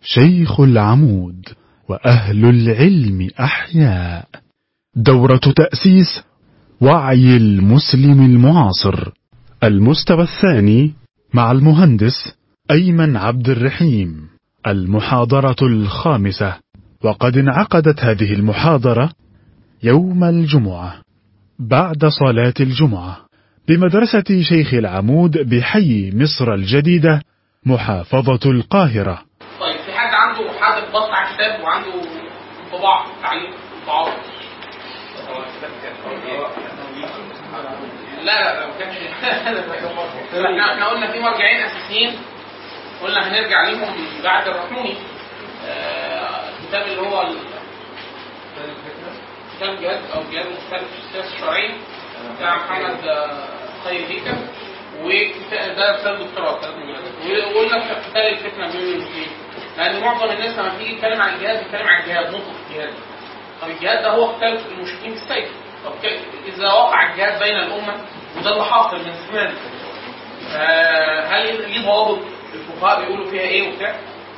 شيخ العمود وأهل العلم أحياء دورة تأسيس وعي المسلم المعاصر المستوى الثاني مع المهندس أيمن عبد الرحيم المحاضرة الخامسة وقد انعقدت هذه المحاضرة يوم الجمعة بعد صلاة الجمعة بمدرسة شيخ العمود بحي مصر الجديدة محافظة القاهرة طيب في حد عنده حد بص على الكتاب وعنده انطباع تعليق تعارض لا لا ما كانش احنا احنا قلنا في مرجعين اساسيين قلنا هنرجع ليهم بعد الرحموني آه، الكتاب اللي هو ال- كتاب جهاد او جهاد مختلف في السياسه الشرعيه بتاع محمد آه، خير هيكل وكتاب ده رساله دكتوراه ثلاث مجلدات وقلنا في قتال الفتنه بين المسلمين لان معظم الناس لما تيجي تتكلم عن الجهاد بيتكلم عن الجهاد مطلق الجهاد طب الجهاد ده هو قتال المشركين بالسيف طب ك- اذا وقع الجهاد بين الامه وده اللي حاصل من زمان آه، هل ليه ضوابط الفقهاء بيقولوا فيها ايه وبتاع؟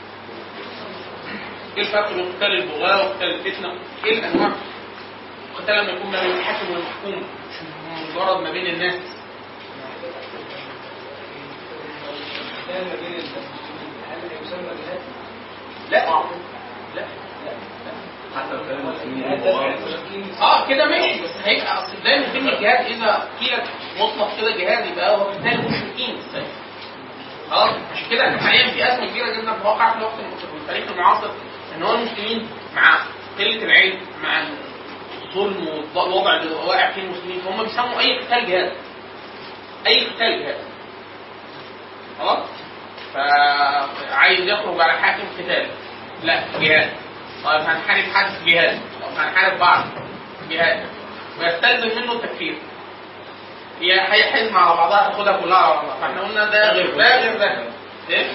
ايه الفرق بين قتال البغاة وقتال الفتنة؟ ايه الانواع؟ القتال لما يكون ما بين الحاكم والمحكوم مش مجرد ما بين الناس كان ما بين المسلمين هل يسمى جهاد؟ لا لا لا حتى لو كان المسلمين جهاد هو دفع المشركين اه كده ماشي بس هيبقى اصل دايما كلمة جهاد اذا قيلت مطلق كده جهاد يبقى هو قتال المشركين بالسيف. خلاص عشان كده احنا حاليا في ازمه كبيره جدا في الواقع في الوقت في التاريخ المعاصر ان هو المسلمين مع قله العلم مع الظلم والوضع اللي واقع فيه المسلمين فهم بيسموا اي قتال جهاد اي قتال جهاد خلاص فعايز يخرج على حاكم قتال لا جهاد طيب هنحارب حد جهاد طب هنحارب بعض جهاد ويستلزم منه التكفير هي هي حزمة على بعضها تاخدها كلها على بعضها فاحنا قلنا ده غير ده غير ده ايه؟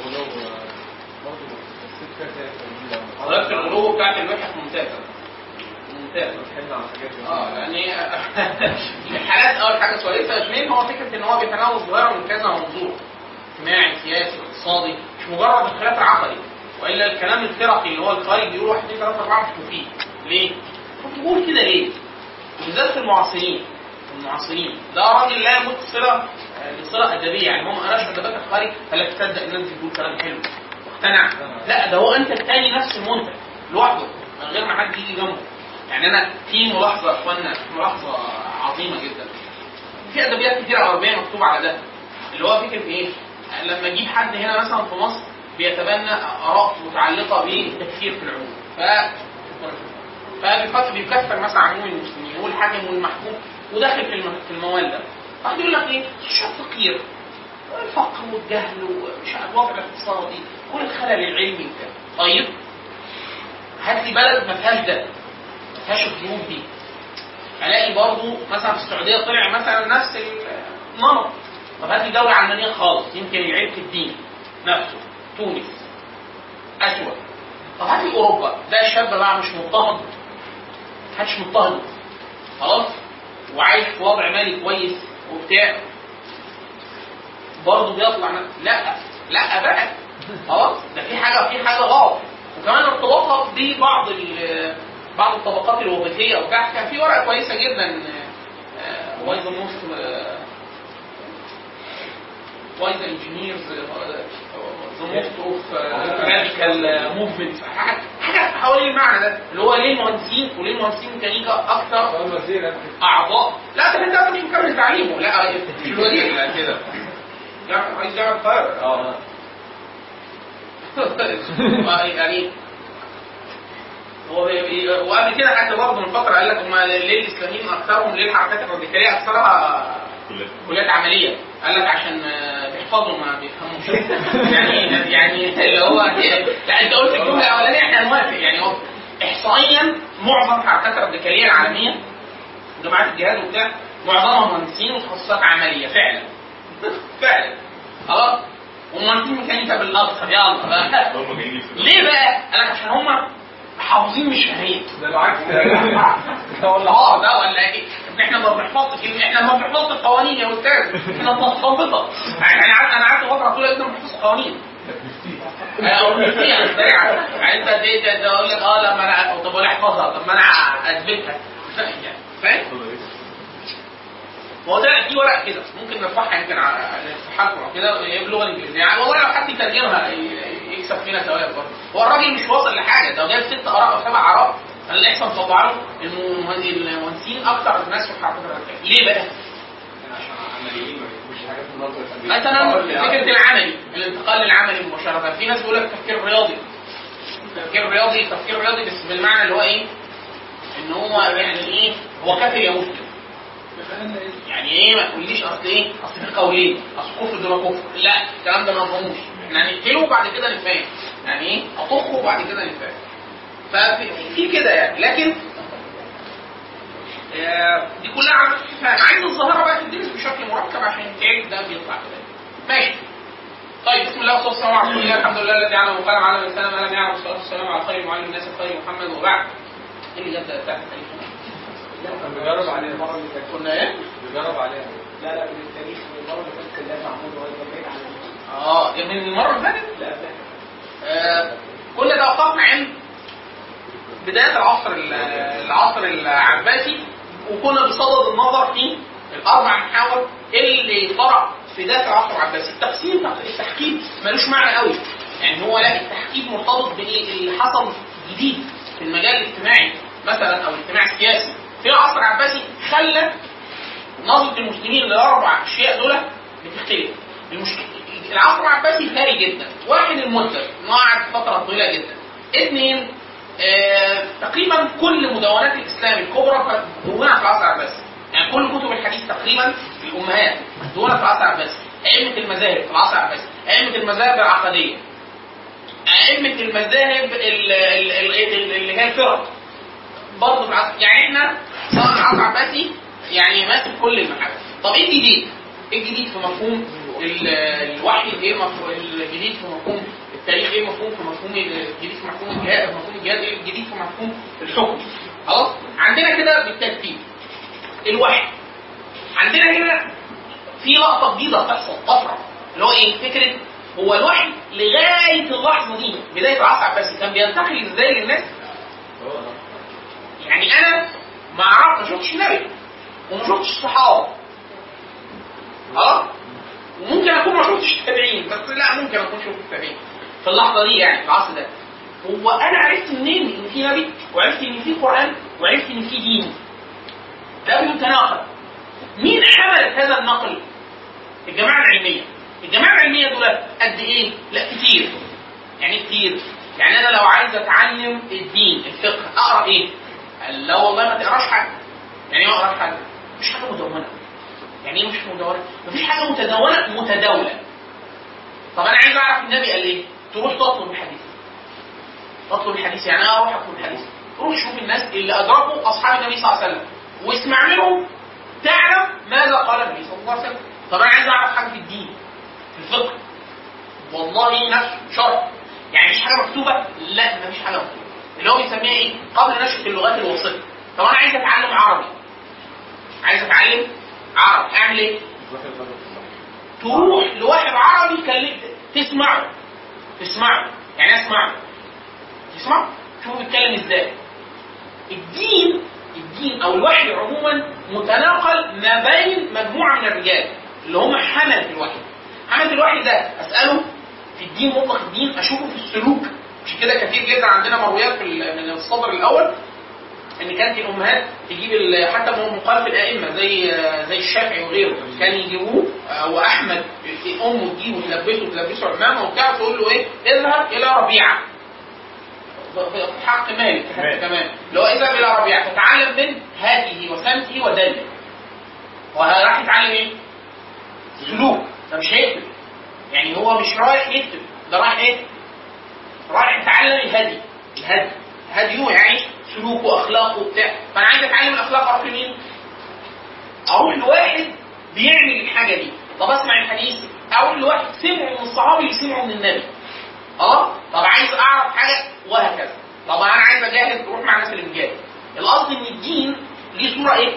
حضرتك الغلو بتاعت المتحف ممتازة ممتازة اه يعني الحالات اول حاجه كويسه اثنين هو فكره ان هو بيتناول ظاهره من كذا منظور اجتماعي سياسي اقتصادي مش مجرد الخلاف العقدي والا الكلام الفرقي اللي هو الخارج بيقول 1 2 3 4 مش مفيد ليه؟ طب بيقول كده ليه؟ بالذات في المعاصرين المعاصرين ده راجل لا يمت صله آه، صله ادبيه يعني هو ما قراش ادبات الخارج فلا تصدق الناس دي بتقول كلام حلو واقتنع لا ده هو انت الثاني نفس المنتج لوحده من غير ما حد يجي جنبه يعني انا في ملاحظه يا اخوانا ملاحظه عظيمه جدا في ادبيات كتير عربيه مكتوب على ده اللي هو فكره ايه؟ لما اجيب حد هنا مثلا في مصر بيتبنى اراء متعلقه بالتكفير في العموم ف فبيفكر بيكفر مثلا عموم المسلمين والحاكم والمحكوم وداخل في الم- في الموال ده واحد يقول لك ايه؟ الشعب فقير الفقر والجهل ومش عارف الوضع الاقتصادي والخلل العلمي وكده طيب هات لي بلد ما فيهاش ده ما فيهاش الظروف دي الاقي برضه مثلا في السعوديه طلع مثلا نفس النمط طب هات لي دوله علمانيه خالص يمكن العيب في الدين نفسه تونس اسود طب هات لي اوروبا ده الشاب بقى مش مضطهد محدش مضطهد خلاص وعايش في وضع مالي كويس وبتاع برضه بيطلع ن- لا لا بقى خلاص ده في حاجه في حاجه غلط وكمان ارتباطها ببعض ال- بعض الطبقات الوظيفيه وبتاع كان في ورقه كويسه جدا واي ذا موست واي ذا انجينيرز ذا موست اوف راديكال موفمنت حاجه حوالين المعنى ده اللي هو ليه المهندسين وليه المهندسين ميكانيكا اكتر اعضاء لا ده انت مش مكمل تعليمه لا مش الوزير لا كده جامعة- رئيس جامعه القاهره اه يعني هو بي- بي- وقبل كده حتى برضه من فتره قال لك هم ليه الاسلاميين اكثرهم ليه الحركات الراديكاليه اكثرها كليات عمليه قال لك عشان آه، بيحفظوا ما بيفهموش يعني يعني اللي هو لا انت قلت الجمله الاولانيه احنا هنوافق يعني هو احصائيا معظم الحركات الراديكاليه العالميه جماعات الجهاد وبتاع معظمها مهندسين وتخصصات عمليه فعلا فعلا خلاص ومهندسين ميكانيكا بالاكثر يلا بقى هم جايين يفرقوا. ليه بقى؟ قال لك عشان هم حافظين مش فاهمين ده العكس ده ولا اه ده ولا ايه؟ إن احنا ما بنحفظش كلمة- احنا ما بنحفظش القوانين يا استاذ احنا بنستنبطها يعني انا قعدت انا قعدت فتره طويله جدا بحفظ قوانين يعني سريعه يعني انت دي دي- دي اقول لك اه لما انا طب ولا احفظها طب ما انا اثبتها يعني فاهم؟ هو ده في ورق كده ممكن نرفعها يمكن على الصحافه او كده هي باللغه الانجليزيه يعني والله لو حد يترجمها ي- يكسب فينا ثواب برضه هو الراجل مش واصل لحاجه ده جايب ست اراء او سبع اراء اللي احسن طبع له المه- المهندسين اكتر الناس في حركه الرجال ليه بقى؟ عشان عمليين ما بيحبوش حاجات النظر مثلا فكره العملي الانتقال للعملي مباشره في ناس بيقول لك تفكير رياضي تفكير رياضي تفكير رياضي بس بالمعنى اللي هو ايه؟ ان هو يعني ايه؟ هو كافر يا مسلم يعني ايه ما تقوليش اصل ايه؟ اصل في قولين اصل كفر دول كفر لا الكلام ده ما نفهموش احنا هنقتله وبعد كده نتفاهم يعني ايه؟ اطخه وبعد كده نتفاهم ففي في كده يعني لكن آه، دي كلها عملت فاهم عايز الظاهره بقى تدرس بشكل مركب عشان تعرف ده بيطلع كده ماشي طيب بسم الله والصلاه والسلام على رسول الله الحمد لله الذي علم وقال علم الانسان ما لم يعلم والصلاه والسلام على خير معلم الناس الخير محمد وبعد ايه اللي جاب ده بتاع بيجرب عليها المره اللي فاتت كنا ايه؟ بيجرب عليها لا لا من التاريخ من المره اللي فاتت كان لا معمول وهي بعيد عن اه من المره اللي فاتت لا لا آه، كل ده وقفنا عند بداية العصر ال- العصر العباسي وكنا بصدد النظر في الأربع محاور اللي طرأ في بداية العصر العباسي التقسيم التحكيم ملوش معنى قوي يعني هو لا التحكيم مرتبط بايه اللي حصل جديد في المجال الاجتماعي مثلا او الاجتماع السياسي في العصر العباسي خلى نظرة المسلمين للأربع أشياء دول بتختلف المشكلة العصر العباسي ثري جدا واحد المدة إنه قعد فترة طويلة جدا اثنين آه تقريبا كل مدونات الإسلام الكبرى مدونة في العصر العباسي يعني كل كتب الحديث تقريبا الأمهات مدونة في العصر العباسي أئمة المذاهب في العصر العباسي أئمة المذاهب العقدية أئمة المذاهب ال- ال- ال- ال- اللي هي الفرق برضه في العصر يعني احنا صار العصر العباسي يعني ماسك كل المحاور طب ايه الجديد؟ ايه الجديد في مفهوم ال- الوحي ايه مفهوم الجديد في مفهوم التاريخ ايه مفهوم في مفهوم الجديد في مفهوم الجهاد مفهوم الجهاد ايه الجديد في مفهوم الحكم خلاص عندنا كده بالترتيب الوحي عندنا هنا في لقطه جديده بتحصل طفره اللي هو ايه فكره هو الوحي لغايه اللحظه دي بدايه العصر العباسي كان بينتقل ازاي للناس يعني انا ما اعرف ما شفتش نبي وما شفتش صحابه اه وممكن اكون ما شفتش تابعين بس لا ممكن اكون شفت تابعين في اللحظه دي يعني في العصر ده هو انا عرفت منين ان في نبي وعرفت ان في قران وعرفت ان في دين ده بيتناقض مين حملت هذا النقل الجماعه العلميه الجماعه العلميه دول قد ايه لا كتير يعني إيه كتير يعني انا لو عايز اتعلم الدين الفقه اقرا ايه قال لا والله ما تقراش حاجه يعني ايه ما اقراش حاجه مش حاجه مدونه يعني ايه مش مدونه مفيش حاجه متداوله متداوله طب انا عايز اعرف النبي قال ايه تروح تطلب الحديث تطلب الحديث يعني انا اروح اطلب الحديث روح شوف الناس اللي ادركوا اصحاب النبي صلى الله عليه وسلم واسمع منهم تعرف ماذا قال النبي صلى الله عليه وسلم طب انا عايز اعرف حاجه في الدين في الفقه والله نفسه شرع يعني مش حاجه مكتوبه لا ما فيش حاجه مكتوبه اللي هو بيسميها ايه قبل نشأة اللغات الوسطى طب انا عايز اتعلم عربي عايز اتعلم عربي اعمل ايه تروح لواحد عربي يكلم تسمعه تسمعه يعني إيه اسمعه تسمعه شوفه بيتكلم ازاي الدين الدين او الوحي عموما متناقل ما بين مجموعه من الرجال اللي هم حمله الوحي حمله الوحي ده اساله في الدين مطلق الدين اشوفه في السلوك مش كده كتير جدا عندنا مرويات في ال- من الصدر الاول ان كانت الامهات تجيب ال- حتى هو مقال في الائمه زي زي الشافعي وغيره كان يجيبوه آه، واحمد امه تجيبه تلبسه تلبسه عمامه وبتاع تقول له ايه اذهب الى ربيعه في حق مالك حتى مالك. كمان اللي هو اذهب الى ربيعه تتعلم من هاته وسمته ودله هو راح يتعلم ايه؟ سلوك ده مش هيكتب يعني هو مش رايح يكتب ده رايح ايه؟ رايح يتعلم الهدي الهدي هديه يعني سلوكه واخلاقه وبتاع فانا عايز اتعلم الاخلاق اروح لمين؟ اروح لواحد بيعمل الحاجه دي طب اسمع الحديث اقول لواحد سمعه من الصحابي اللي سمعه من النبي اه طب عايز اعرف حاجه وهكذا طب انا عايز اجاهد روح مع الناس اللي بتجاهد القصد ان الدين ليه صوره ايه؟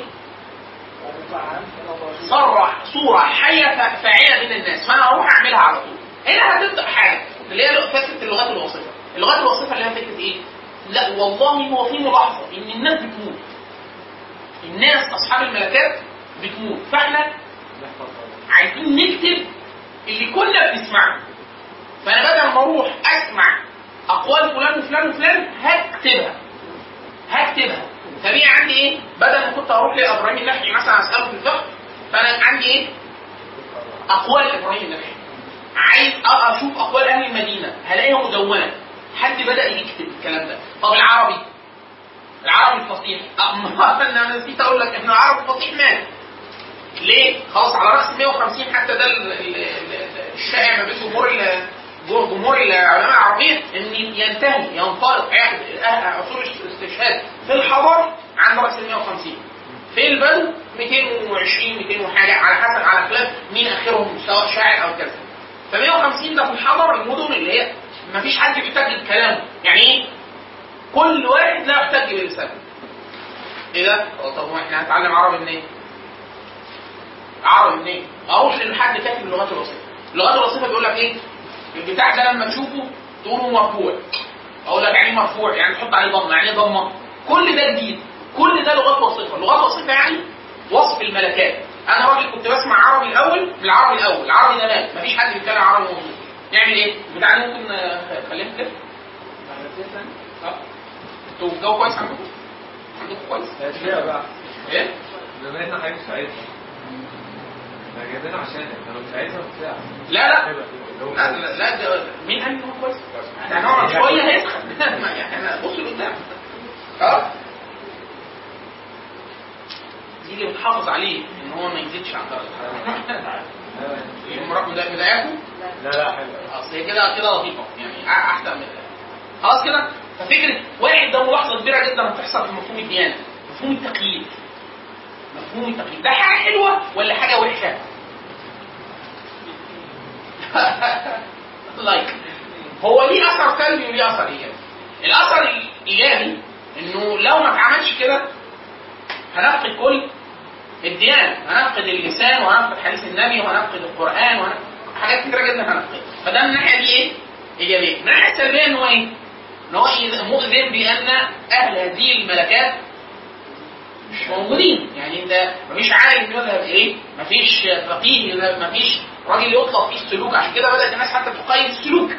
صرح صورة حية فا- فاعلة بين الناس فأنا أروح أعملها على طول هنا هتبدأ حاجة اللي هي فكره اللغات الوصفه اللغات الوصفه اللي هي فكره ايه لا والله هو في ملاحظه ان الناس بتموت الناس اصحاب الملكات بتموت فاحنا عايزين نكتب اللي كنا بنسمعه فانا بدل ما اروح اسمع اقوال فلان وفلان وفلان هكتبها هكتبها فبقى عندي ايه بدل ما كنت اروح لابراهيم النخعي مثلا اساله في الفقه فانا عندي ايه اقوال ابراهيم النخعي عايز أ- اشوف اقوال اهل المدينه هلاقيها مدونه حد بدا يكتب الكلام ده طب العربي العربي الفصيح أه، انا نسيت اقول لك ان العربي الفصيح مات ليه؟ خلاص على راس 150 حتى ده ال- ال- ال- الشائع ما بين جمهور ال- جمهور العلماء العربيين ان ينتهي ينطلق عقد أهل عصور الاستشهاد في الحضر عند راس 150 في البدو 220 200 وحاجه على حسب على خلاف مين اخرهم سواء شاعر او كذا ف 150 ده في الحضر المدن اللي هي ما فيش حد بيحتاج بكلامه يعني ايه؟ كل واحد لا يحتاج بلسانه ايه ده؟ طب ما احنا هنتعلم عربي منين؟ عربي منين؟ اروح لحد كاتب اللغات الوصفه. اللغات الوصفه بيقول لك ايه؟ البتاع ده لما تشوفه تقوله مرفوع. اقول لك يعني إيه مرفوع يعني تحط عليه ضمه، يعني ايه ضمه؟ كل ده جديد، كل ده لغات وصفه، لغات وصفه يعني وصف الملكات. انا راجل كنت بسمع عربي الاول العربي الاول، العربي ده مات، مفيش حد بيتكلم عربي موجود. نعمل ايه؟ البتاع ده ممكن آه، خلينا كده؟ اه انتوا الجو كويس عندكم؟ عندكم كويس؟ هتلاقيها بقى ايه؟ بما ان حضرتك مش عايزها احنا جايبينها عشانك انا مش عايزها وبتاع لا لا لا لا, لا ده مين قال ان هو كويس؟ احنا هنقعد شويه هيسخن يعني احنا بص لقدام اه دي اللي بتحافظ عليه ان هو ما يزيدش عن درجه الحراره المراقب ده مضايقكم؟ لا لا حلو اصل هي كده كده لطيفه يعني أح- احسن من خلاص كده ففكره واحد ده ملاحظه كبيره جدا بتحصل في مفهوم الديانه مفهوم التقييد مفهوم التقييد ده حاجه حلوه ولا حاجه وحشه؟ لايك هو ليه اثر سلبي وليه اثر ايجابي الاثر الايجابي انه لو ما اتعملش كده هنفقد كل الديانه هنفقد اللسان وهنفقد حديث النبي وهنفقد القران وهنفقد حاجات كتيره جدا هنفقدها فده من الناحيه دي ايه؟ ايجابيه من الناحيه السلبيه ان هو ايه؟ ان هو إيه؟ مؤذن بان اهل هذه الملكات مش موجودين يعني انت مفيش عالم يذهب اليه مفيش فقيه يذهب مفيش راجل يطلب فيه السلوك عشان كده بدات الناس حتى تقيد السلوك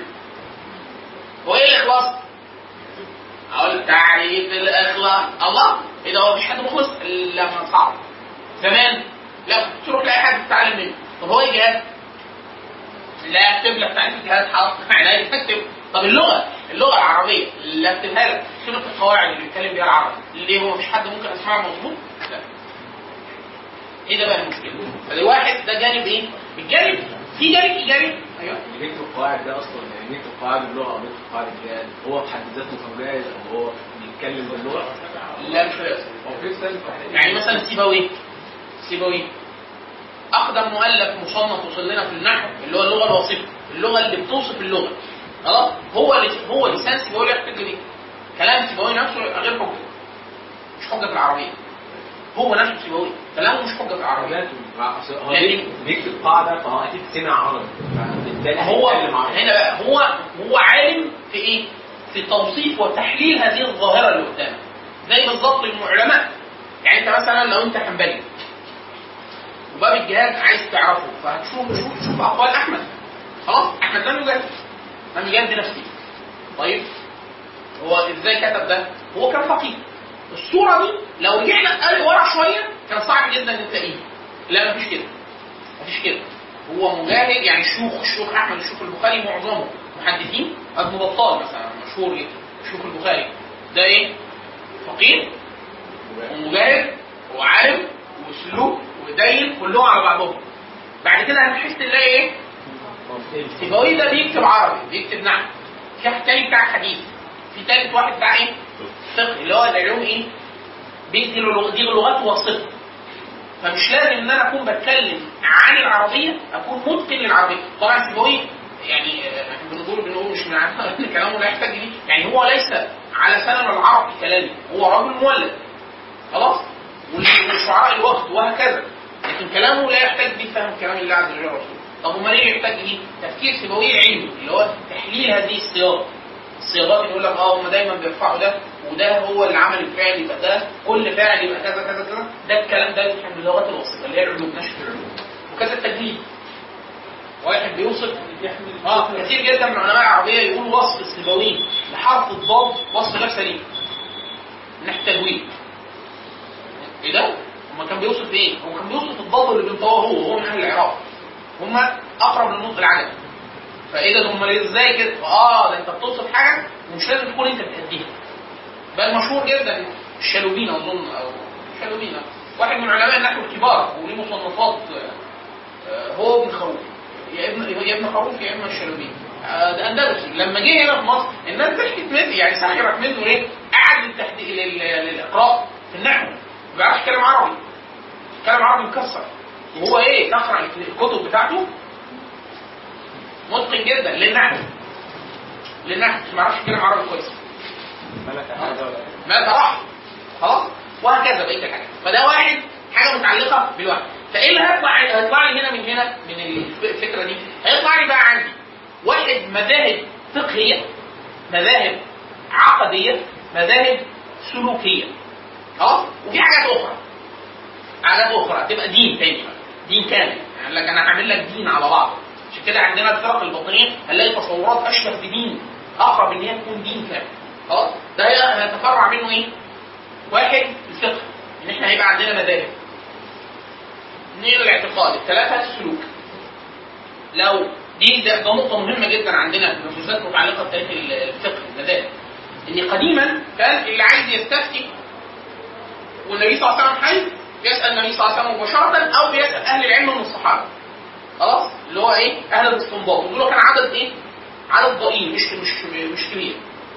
هو ايه الاخلاص؟ اقول تعريف الاخلاص الله ايه ده هو مفيش حد مخلص الا من صعب زمان لا كنت تروح لاي حد تتعلم منه طب هو ايه جهاد؟ لا اكتب لك تعريف الجهاد حاضر عينيا تكتب طب اللغه اللغه العربيه اللي اكتبها لك سوره القواعد اللي بيتكلم بيها العرب ليه هو مش حد ممكن اسمعه مظبوط؟ لا ايه ده بقى المشكله؟ فده واحد ده جانب ايه؟ الجانب في جانب ايجابي ايوه اللي بيكتب القواعد ده اصلا يعني بيكتب قواعد اللغه او بيكتب قواعد الجهاد هو في حد ذاته كان جاهز او هو بيتكلم باللغه لا مش لازم هو في سلب يعني مثلا سيبويه سيبويه اقدم مؤلف مصنف وصل لنا في النحو اللي هو اللغه الوصفه اللغه اللي بتوصف اللغه خلاص هو اللي هو لسان سيبويه يحتج بيه كلام سيبويه نفسه غير حجه مش حجه في العربيه هو نفسه سيبويه كلامه مش حجه في العربيه حاجاته مع- أصل هو يعني- بيكتب- بيكتب قاعده فهو اكيد سمع عربي فبالتالي هو هيتكلم عربي هنا بقى هو هو عالم في ايه؟ في توصيف وتحليل هذه الظاهره اللي قدامك زي بالظبط العلماء يعني انت مثلا لو انت حنبلي وباب الجهاد عايز تعرفه فهتشوف شوف شوف اقوال احمد خلاص احمد لم يجاهد لم يجاهد بنفسه طيب هو ازاي كتب ده؟ هو كان فقيه الصوره دي لو رجعنا قال ورا شويه كان صعب جدا ان تلاقيه لا مفيش كده مفيش كده هو مجاهد يعني الشيوخ الشيوخ احمد الشيوخ البخاري معظمهم محدثين ابن بطال مثلا مشهور جدا الشيوخ البخاري ده ايه؟ فقيه ومجاهد وعالم واسلوب ودين كلهم على بعضهم بعد كده هنحس نلاقي ايه؟ سيبويه ده بيكتب عربي بيكتب نحو في واحد تاني بتاع حديث في تالت واحد بتاع ايه؟ فقه اللي هو العلوم ايه؟ بيدي له لغ- دي لغات واسطه فمش لازم ان انا اكون بتكلم عن العربيه اكون متقن للعربيه طبعا سيبويه يعني آه، احنا بنقول بنقول مش من عن- ان كلامه لا يحتاج ليه يعني هو ليس على سنن العرب في كلامه هو رجل مولد خلاص وال- والشعراء الوقت وهكذا لكن كلامه لا يحتاج به فهم كلام الله عز وجل ورسوله طب امال ايه يحتاج ليه؟ تفكير سيبوي علمي اللي هو تحليل هذه الصياغه الصياغات اللي يقول لك اه هم دايما بيرفعوا ده وده هو العمل الفعلي يبقى ده كل فعل يبقى كذا كذا كذا ده الكلام ده يفهم باللغات الوسيطه اللي هي العلوم نشر العلوم وكذا التجديد واحد بيوصف اه كثير جدا من علماء العربيه يقول وصف السيبوي لحرف الضاد وصف غير سليم من ناحيه التجويد ايه ده؟ هما كان بيوصف ايه؟ هو كان بيوصف الضاد اللي بينطواه هو هو من اهل العراق هما اقرب للنطق العجمي فايه ده هم ازاي كده؟ اه ده انت بتوصف حاجه ومش لازم تكون انت بتأديها بل مشهور جدا الشالوبين اظن او شالوبين واحد من علماء النحو الكبار وليه مصنفات آه، هو ابن خروف يا ابن يا ابن خروف يا اما الشالوبين آه، ده اندلسي لما جه هنا في مصر الناس ضحكت منه يعني سخرت منه ليه؟ قعد للتحديد لل- للاقراء في النحو ما بيعرفش يتكلم عربي يتكلم عربي مكسر وهو ايه تقرا الكتب بتاعته متقن جدا للنحو للنحو بس ما يعرفش يتكلم عربي كويس ما تراح خلاص وهكذا بقيه الحاجات فده واحد حاجه متعلقه بالوحي فايه اللي هيطلع هيطلع لي هنا من هنا من الفكره دي هيطلع لي بقى عندي واحد مذاهب فقهيه مذاهب عقديه مذاهب سلوكيه خلاص وفي حاجات اخرى حاجات اخرى تبقى دين تاني بقى. دين كامل يعني لك انا هعمل لك دين على بعض عشان كده عندنا الفرق الباطنيه هنلاقي تصورات اشبه بدين اقرب ان هي تكون دين كامل خلاص ده هي- هيتفرع منه ايه؟ واحد الفقه ان احنا هيبقى عندنا مذاهب اثنين الاعتقاد الثلاثه السلوك لو دي ده, ده نقطه مهمه جدا عندنا في النصوصات المتعلقه بتاريخ الفقه المذاهب ان قديما كان اللي عايز يستفتي والنبي صلى الله عليه وسلم حي بيسال النبي صلى الله عليه وسلم مباشره او بيسال اهل العلم من الصحابه خلاص اللي هو ايه اهل الاستنباط ودول كان عدد ايه عدد ضئيل مش مش مش كبير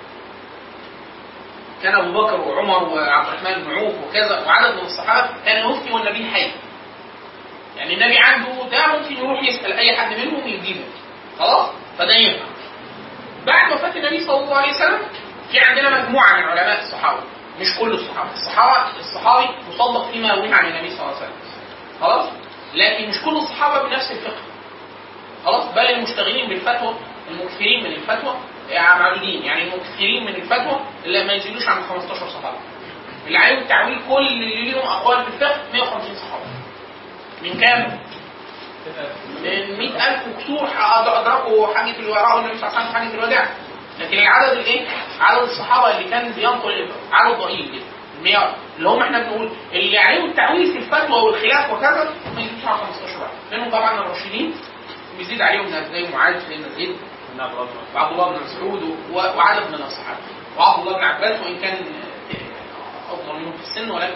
كان ابو بكر وعمر وعبد الرحمن بن عوف وكذا وعدد من الصحابه كان يفتي والنبي حي يعني النبي عنده ده ممكن يروح يسال اي حد منهم يجيبه خلاص فده ينفع بعد وفاه النبي صلى الله عليه وسلم في عندنا مجموعه من علماء الصحابه مش كل الصحابه الصحابه الصحابي مصدق فيما يروي عن النبي صلى الله عليه وسلم خلاص لكن مش كل الصحابه بنفس الفقه خلاص بل المشتغلين بالفتوى المكثرين من الفتوى يعني معدودين يعني المكثرين من الفتوى اللي ما يزيدوش عن 15 صحابي اللي عليهم التعويل كل اللي ليهم اقوال في الفقه 150 صحابي من كام؟ من 100000 وكسور ادركوا حاجه الوراء والنبي صلى الله عليه وسلم حاجه الوداع لكن العدد الايه؟ عدد الصحابه اللي كان بينقل عدد ضئيل جدا المياه اللي هم احنا بنقول اللي عليهم التعويل في الفتوى والخلاف وكذا ما يزيدوش عن 15 واحد منهم طبعا الراشدين بيزيد عليهم ناس زي معاذ سيدنا زيد وعبد الله بن مسعود و- وعدد من الصحابه وعبد الله بن عباس وان كان افضل منهم في السن ولكن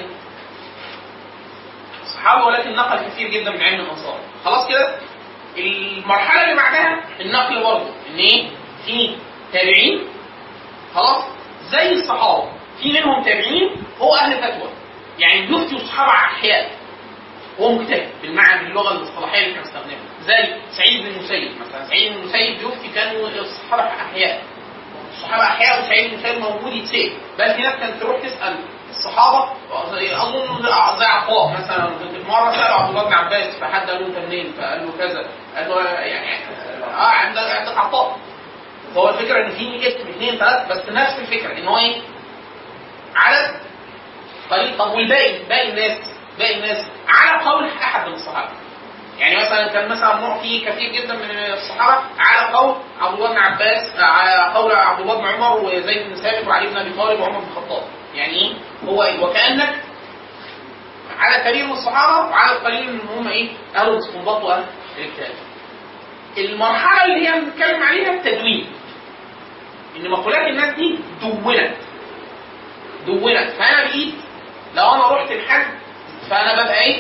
صحابه ولكن نقل كثير جدا من علم الانصار خلاص كده المرحله اللي بعدها النقل برضه ان ايه في تابعين خلاص زي الصحابه في منهم تابعين هو اهل فتوى يعني بيفتي الصحابه على احياء هو مجتهد بالمعنى باللغه الاصطلاحيه اللي احنا بنستخدمها زي سعيد بن المسيب مثلا سعيد بن المسيب بيفتي كانوا الصحابه احياء الصحابه احياء وسعيد بن المسيب موجود يتسال بل في ناس كانت تروح تسال الصحابه زي- اظن زي عطاء مثلا كنت مره سالوا عبد الله بن عباس فحد قال له انت منين؟ فقال له كذا قال له يعني اه عندك عندك عطاء فهو الفكره ان في اسم اثنين ثلاثه بس نفس الفكره ان هو ايه؟ عدد قليل طب والباقي باقي الناس باقي الناس على قول احد من الصحابه يعني مثلا كان مثلا معطي كثير جدا من الصحابه على قول عبد الله بن عباس على قول عبد الله بن عمر وزيد بن ثابت وعلي بن ابي طالب وعمر بن الخطاب يعني ايه هو إيه؟ وكانك عدد كبير من الصحابه وعدد قليل من هم ايه اهل الاستنباط واهل الاجتهاد المرحله اللي هي بنتكلم عليها التدوين ان مقولات الناس دي دونت دونت فانا بقيت لو انا رحت لحد فانا ببقى ايه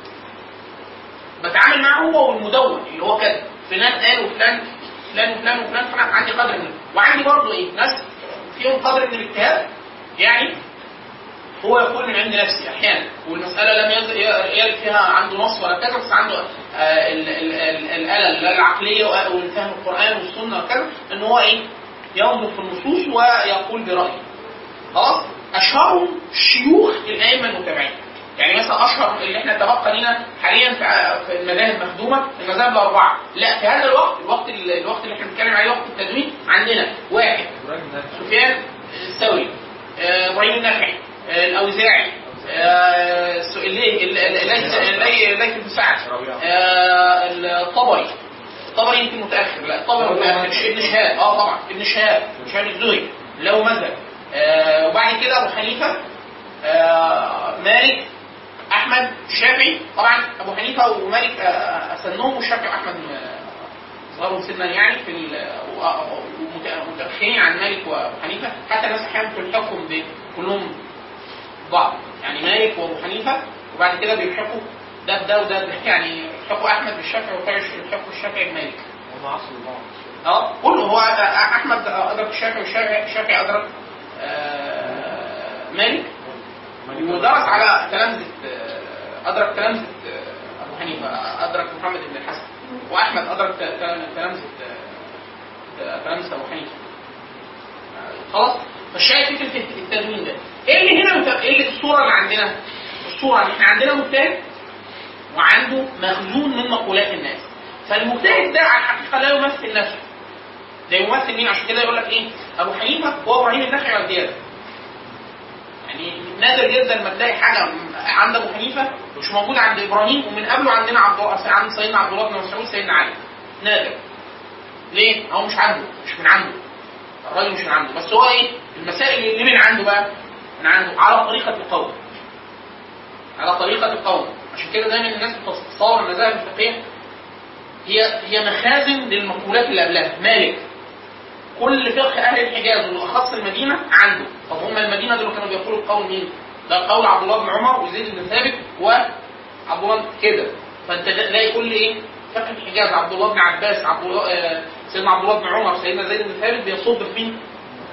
بتعامل معاه هو والمدون اللي هو كده فلان قال وفلان فلان وفلان وفلان فانا عندي قدر منه وعندي برضه ايه ناس فيهم قدر من الاجتهاد يعني هو يقول من عند نفسي احيانا والمساله لم يز- يرد فيها عنده نص ولا كذا بس عنده آه، ال- ال- ال- الاله العقليه والفهم القران والسنه وكذا ان هو ايه ينظر في النصوص ويقول برايه خلاص اشهرهم شيوخ الائمه المتابعين يعني مثلا اشهر اللي احنا تبقى لنا حاليا في- في المذاهب مخدومه المذاهب الاربعه لا في هذا الوقت الوقت ال- الوقت اللي احنا بنتكلم عليه وقت التدوين عندنا واحد ابراهيم نافع سفيان الثوري آه، ابراهيم النخعي آه، الاوزاعي آه، الس- اللي- ال- ال- ليث لي- ليث بن سعد آه، الطبري الطبري يمكن متاخر لا الطبري متاخر ش- ابن شهاب اه طبعا ابن شهاب ابن شهاب الزهري له مذهب آه، وبعد كده ابو حنيفه آه، مالك احمد الشافعي طبعا ابو حنيفه ومالك آه، اسنهم والشافعي واحمد آه، صغروا سنا يعني في ال- و- ومت- متاخرين عن مالك وابو حنيفه حتى الناس احيانا تلحقهم ب- كلهم بعض يعني مالك وابو حنيفه وبعد كده بيلحقوا ده بده وده بده يعني يلحقوا احمد بالشافعي ويلحقوا الشافعي بمالك هم عصر بعض اه كله هو احمد ادرك الشافعي والشافعي الشافعي ادرك آه، مالك ودرس على تلامذة آه، أدرك تلامذة آه، أبو حنيفة أدرك محمد بن الحسن وأحمد أدرك ت- ت- تلامذة آه، تلامذة أبو حنيفة آه، خلاص فالشاهد فكرة التدوين ده إيه اللي هنا مت- إيه اللي الصورة اللي عندنا؟ الصورة إن إحنا عندنا مجتهد وعنده مخزون من مقولات الناس فالمجتهد ده على الحقيقة لا يمثل نفسه ده يمثل مين عشان كده يقول لك إيه؟ أبو حنيفة هو إبراهيم النخعي والزيادة يعني نادر جدا ما تلاقي حاجه عند ابو حنيفه مش موجوده عند ابراهيم ومن قبله عندنا عبد الله عند سيدنا عبد الله بن مسعود سيدنا علي نادر ليه؟ هو مش عنده مش من عنده الراجل مش من عنده بس هو ايه؟ المسائل اللي من عنده بقى من عنده على طريقه القول على طريقه القول عشان كده دايما الناس بتتصور المذاهب الفقهيه هي هي مخازن للمقولات اللي قبلها مالك كل فقه اهل الحجاز وبالاخص المدينه عنده طب هم المدينه دول كانوا بيقولوا قول مين؟ ده قول عبد الله بن عمر وزيد بن ثابت وعبد الله كده فانت تلاقي كل ايه؟ فقه الحجاز عبد الله بن عباس عبد الله آه سيدنا عبد الله بن عمر سيدنا زيد بن ثابت بيصب في مين؟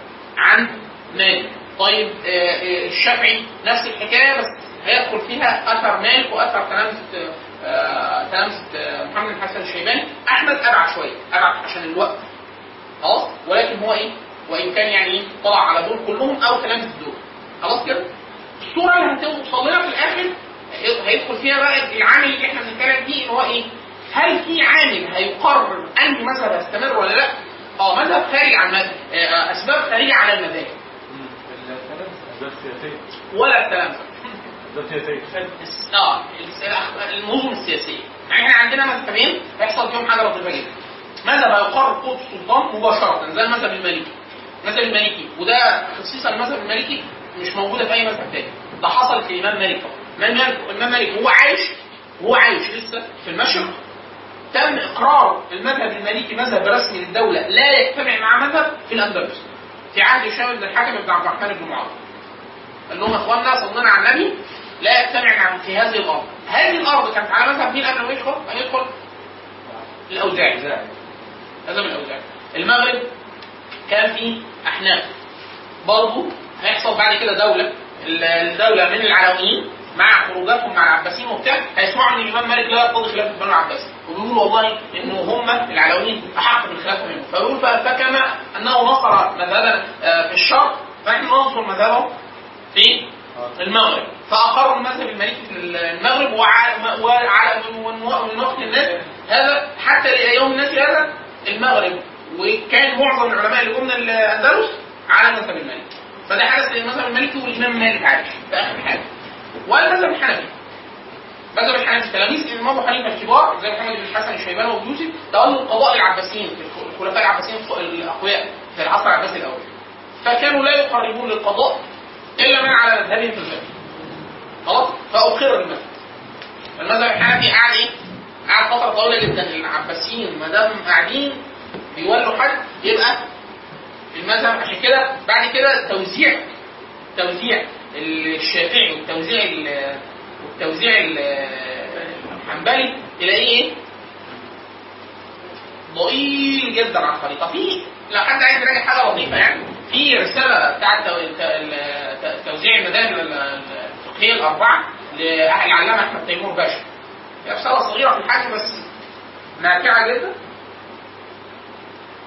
عن مالك طيب آه آه الشافعي نفس الحكايه بس هيدخل فيها اثر مالك واثر تلامذه آه تلامذه آه محمد بن حسن الشيباني احمد ابعد شويه ابعد عشان الوقت خلاص ولكن هو ايه وان كان يعني ايه طلع على دول كلهم او تلامذه دول خلاص كده الصوره اللي هتوصل لنا في الاخر هيدخل فيها بقى العامل اللي احنا بنتكلم فيه ان هو ايه هل في عامل هيقرر انهي مذهب هيستمر ولا لا اه مذهب خارج عن مذهب آه، اسباب خارجه على المذاهب الثلاث أسباب سياسية ولا التلامذه أسباب سياسية الس- اه الس- النظم السياسيه يعني احنا عندنا مذهبين هيحصل فيهم حاجه لطيفه جدا مذهب هيقرر قوه السلطان مباشره زي المذهب المالكي المذهب المالكي وده خصيصا المذهب المالكي مش موجوده في اي مذهب تاني ده حصل في الامام مالك فقط الامام مالك الامام مالك هو عايش وهو عايش لسه في المشرق تم اقرار المذهب المالكي مذهب رسمي للدوله لا يجتمع مع مذهب في الاندلس في عهد هشام بن الحكم بن عبد الرحمن بن معاويه قال لهم يا اخوانا صلينا على النبي لا يجتمع مع في هذه الارض هذه الارض كانت على مذهب مين قبل ما يدخل؟ ان يدخل الاوزاعي مذهب الاوزاعي المغرب كان فيه احناف برضه هيحصل بعد كده دوله الدوله من العلويين مع خروجاتهم مع العباسيين وبتاع هيسمعوا ان الامام مالك لا يرتضي خلافه بنو العباس وبيقولوا والله انه هم العلويين احق بالخلافه منه فيقول ف- فكما انه نصر مذهبنا آه، في الشرق فنحن ننصر مذهبه في المغرب فاقروا المذهب المالكي في المغرب وع- وعلى من وقت الناس هذا حتى ليوم الناس هذا المغرب وكان معظم العلماء اللي جم من الاندلس على المذهب المالكي فده حدث للمذهب المالكي والامام مالك عايش ده اخر حاجه والمذهب الحنفي مذهب الحنفي تلاميذ الامام ابو حنيفه الكبار زي محمد بن الحسن الشيباني والجوزي تولوا القضاء العباسيين الخلفاء العباسيين الاقوياء في العصر العباسي الاول فكانوا لا يقربون للقضاء الا من على مذهبهم في الفقه خلاص فاقر المذهب المذهب الحنفي قعد ايه؟ قعد فتره طويله جدا العباسيين ما دام قاعدين بيولوا حد يبقى المذهب عشان كده بعد كده توزيع توزيع الشافعي والتوزيع ال- والتوزيع ال- الحنبلي تلاقيه ايه؟ ضئيل جدا عن الخريطه في لو حد عايز يراجع حاجه لطيفه يعني في رساله بتاعت تو- ت- ال- ت- توزيع المذاهب ال- الفقهيه الاربعه للعلامه احمد تيمور باشا هي رساله صغيره في الحجم بس نافعه جدا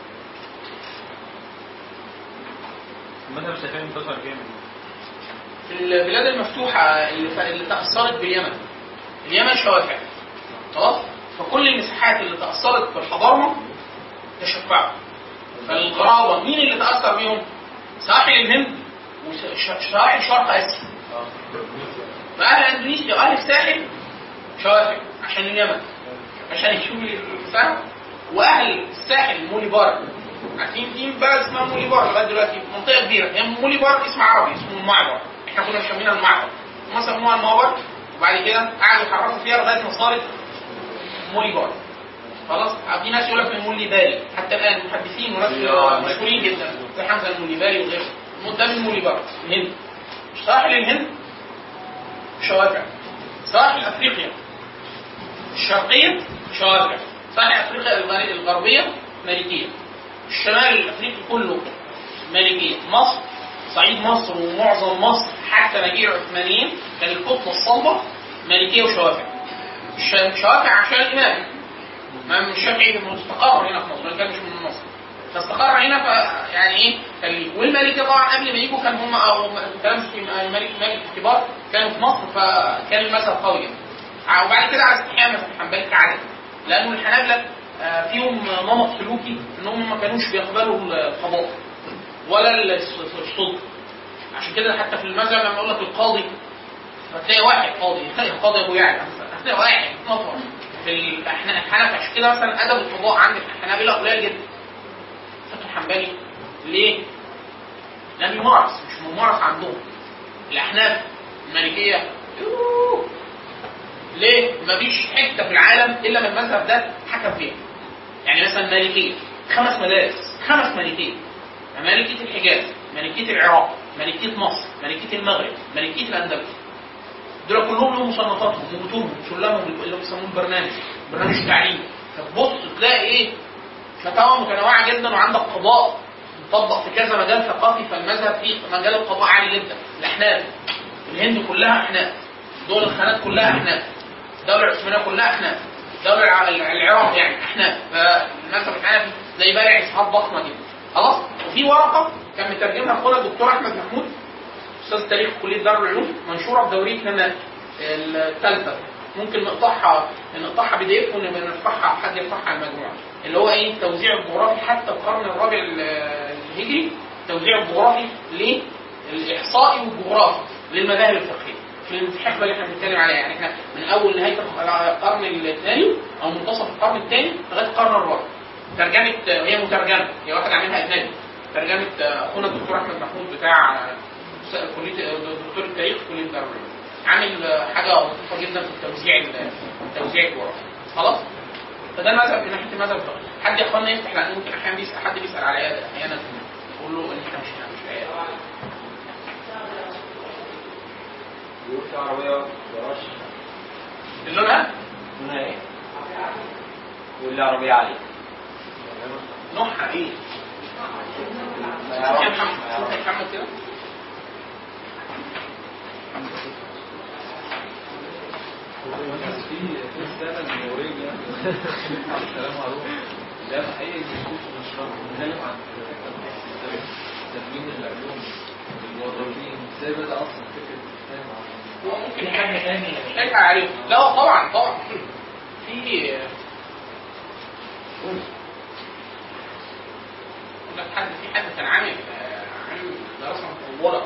المذهب الشافعي انتشر جامد في البلاد المفتوحه اللي, ف- اللي تاثرت باليمن اليمن شوافع خلاص فكل المساحات اللي تاثرت بالحضارمه تشفعوا فالغرابه مين اللي تاثر بيهم؟ ساحل الهند وساحل شرق اسيا فاهل اندونيسيا واهل الساحل شوافع عشان اليمن عشان يشوفوا الفهم واهل الساحل مولي بار عارفين في بلد اسمها مولي بار لغايه دلوقتي منطقه كبيره هي مولي بار اسم عربي اسمه المعبر احنا كنا مسمينها المعبر هم سموها المعبر وبعد كده قعدوا يحركوا فيها لغايه ما صارت مولي بار خلاص في ناس يقول لك المولي باري حتى الان محدثين وناس مشهورين جدا زي حمزه المولي باري وغيره ده من مولي بار الهند ساحل الهند شوافع ساحل افريقيا الشرقيه شوافع ساحل افريقيا الغر- الغربيه مالكيه الشمال الافريقي كله مالكيه مصر صعيد مصر ومعظم مصر حتى مجيء العثمانيين كان القطب الصلبه مالكيه وشوافع الش- شوافع عشان الامام امام الشافعي مستقر هنا في مصر كان مش من مصر فاستقر هنا ف يعني ايه كان ليه والملكه طبعا قبل ما يجوا كان هم او كلام الملك الملك الكبار كانوا في مصر فكان المذهب قوي جدا ع- وبعد كده على استحياء المذهب الحنبلي كعادة لانه الحنابله آه، فيهم نمط سلوكي انهم ما كانوش بيقبلوا القضاء ولا الس- السلطه عشان كده حتى في المذهب لما اقول لك القاضي هتلاقي واحد قاضي هتلاقي قاضي ابو يعلى مثلا هتلاقي واحد نفر في الأحنا- الحنفي عشان كده مثلا ادب القضاء عند الحنابله قليل جدا الفقه الحنبلي ليه؟ لم يمارس مش ممارس عندهم الاحناف المالكيه يوه. ليه؟ مفيش حته في العالم الا ما المذهب ده حكم فيها يعني مثلا مالكيه خمس مدارس خمس مالكيه مالكيه الحجاز مالكيه العراق مالكيه مصر مالكيه المغرب مالكيه الاندلس دول كلهم لهم مصنفاتهم ومتونهم سلمهم اللي بيسموه برنامج برنامج تعليمي فتبص تلاقي ايه فتاوى متنوعه جدا وعندك قضاء مطبق في كذا مجال ثقافي فالمذهب فيه مجال القضاء عالي جدا الاحناف الهند كلها احناف دول الخانات كلها احناف الدوله العثمانيه كلها احناف الدوله الع- العراق يعني احناف فالمذهب الحنفي زي بارع اسحاق ضخمه جدا خلاص وفي ورقه كان مترجمها اخونا الدكتور احمد محمود استاذ تاريخ كليه دار العلوم منشوره في دوريه نماذج الثالثه ممكن نقطعها نقطعها بي دي اف ونرفعها حد يرفعها على المجموعه اللي هو ايه التوزيع الجغرافي حتى القرن الرابع ال- الهجري التوزيع الجغرافي للاحصائي والجغرافي للمذاهب الفقهيه في الحقبه اللي احنا بنتكلم عليها يعني احنا من اول نهايه القرن الثاني او منتصف القرن الثاني لغايه القرن الرابع ترجمه هي مترجمه هي واحد عاملها اجنبي ترجمه اخونا الدكتور احمد محمود بتاع كليه دكتور التاريخ في كليه دار العلوم عامل حاجه لطيفه جدا في التوزيع التوزيع الجغرافي خلاص فده المذهب من ناحيه المذهب الفقهي حد يا اخوانا يفتح لان ممكن احيانا بيسال حد بيسال على عياده احيانا يقول له ان احنا مش مش عياده بيقول في عربية جراج اللونها لونها ايه؟ يقول لي عربية عالية نوعها ايه؟ ما يا يعرفش محمد ما يعرفش. يا محمد كده في في سنة من قريب يعني الكلام معروف ده حقيقي بيشوف مشروع بنتكلم عن تدوين العلوم الموظفين ازاي بدأ اصلا فكرة الكتاب عن هو ممكن حاجه ثانيه شايفها عليه لا هو طبعا طبعا في يقول لك حد في حد كان عامل آه، عامل دراسه مطوله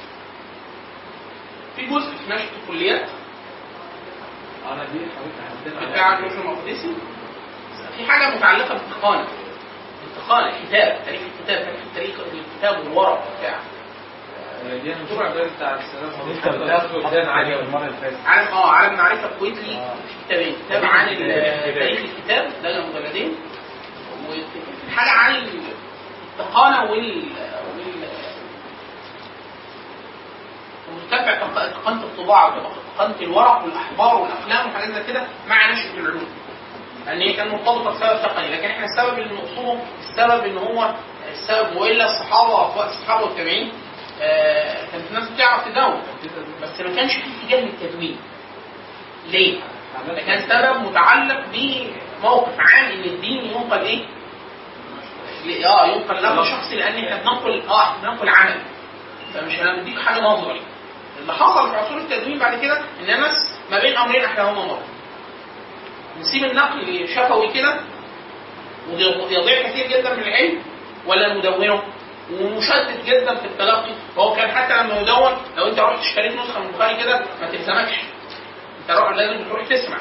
في جزء في نشأة الكليات انا دي حاولت احددها بتاع الدكتور المقدسي في حاجه متعلقه بالتقانه التقانه الكتاب تاريخ الكتاب تاريخ التاريخ الكتاب والورق بتاع دي انا مش الدرس بتاع السلام انت بتاخد حضرتك عليه المرة اللي فاتت عالم اه عالم معرفه كويتلي آه. في كتابين كتاب عن ال- تاريخ الكتاب ده مجلدين وحاجه عن التقانه وال وال ومتبع تق- تقنيه الطباعه وتقنيه الورق والاحبار والافلام وحاجات زي كده مع نشره العلوم لان هي كانت مرتبطه بسبب تقني لكن احنا السبب اللي نقصده السبب ان هو السبب والا الصحابه في وقت الصحابه والتابعين آه، كانت الناس بتعرف تدون بس ما كانش في اتجاه للتدوين ليه؟ ده كان سبب متعلق بموقف عام ان الدين ينقل ايه؟ ل- اه ينقل له شخصي لان احنا بننقل اه احنا بننقل عمل فمش انا بديك حاجه نظري اللي حصل في عصور التدوين بعد كده ان الناس ما بين امرين احلاهما مر نسيب النقل شفوي كده ويضيع كثير جدا من العلم ولا ندونه ومشدد جدا في التلقي وهو كان حتى لما يدون لو انت رحت اشتريت نسخه من البخاري كده ما تلزمكش انت روح لازم تروح تسمع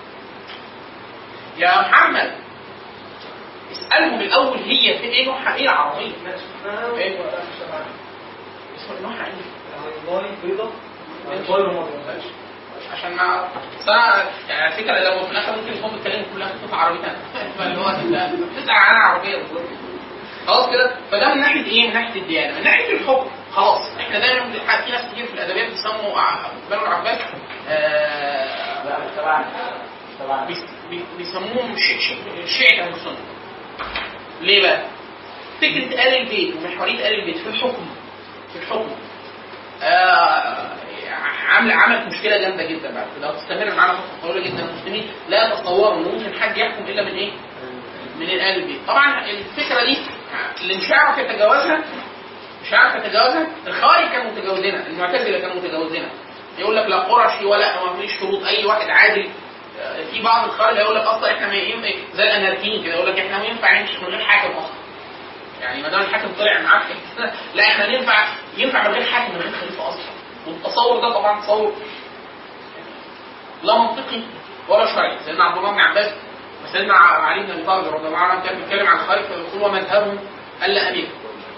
يا محمد اسالهم الاول هي في ايه نوعها ايه العربيه ايه اسمه نوعها ايه والله بيضة والله رمضان عشان ما أصل أنا يعني على فكره لو في الاخر ممكن يكون بيتكلم كلها في عربيه ثانيه فاللي هو انت بتسال عنها عربيه بالظبط خلاص كده فده من ناحيه ايه؟ من ناحيه الديانه، من ناحيه الحكم خلاص احنا دايما في ناس كتير في الادبيات بيسموا ع- بنو العباس آه، لا مش تبعنا مش تبعنا بيس- بي- بيسموهم ش- ش- شيعة اهل السنه. ليه بقى؟ فكره ال البيت ومحوريه ال البيت في الحكم في الحكم آه عامل عملت مشكله جامده جدا بعد كده وتستمر معانا فتره طويله جدا المسلمين لا يتصوروا ان ممكن حد يحكم الا من ايه؟ من الال البيت طبعا الفكره دي اللي مش هيعرف يتجاوزها مش هيعرف يتجاوزها الخوارج كانوا متجاوزينها المعتزله كانوا متجاوزينها يقول لك لا قرشي ولا ما فيش شروط اي واحد عادل آه، في بعض الخوارج هيقول لك اصلا احنا ما ينفع زي الاناركيين كده يقول لك احنا ما ينفع نمشي من غير حاكم اصلا يعني ما دام الحاكم طلع معاك لا احنا ننفع ينفع من غير حاكم من غير خليفه اصلا والتصور ده طبعا تصور لا منطقي ولا شرعي سيدنا عبد الله بن عباس وسيدنا علي بن ابي طالب رضي الله عنه كان بيتكلم عن الخليفه ويقول ومذهبهم الا امير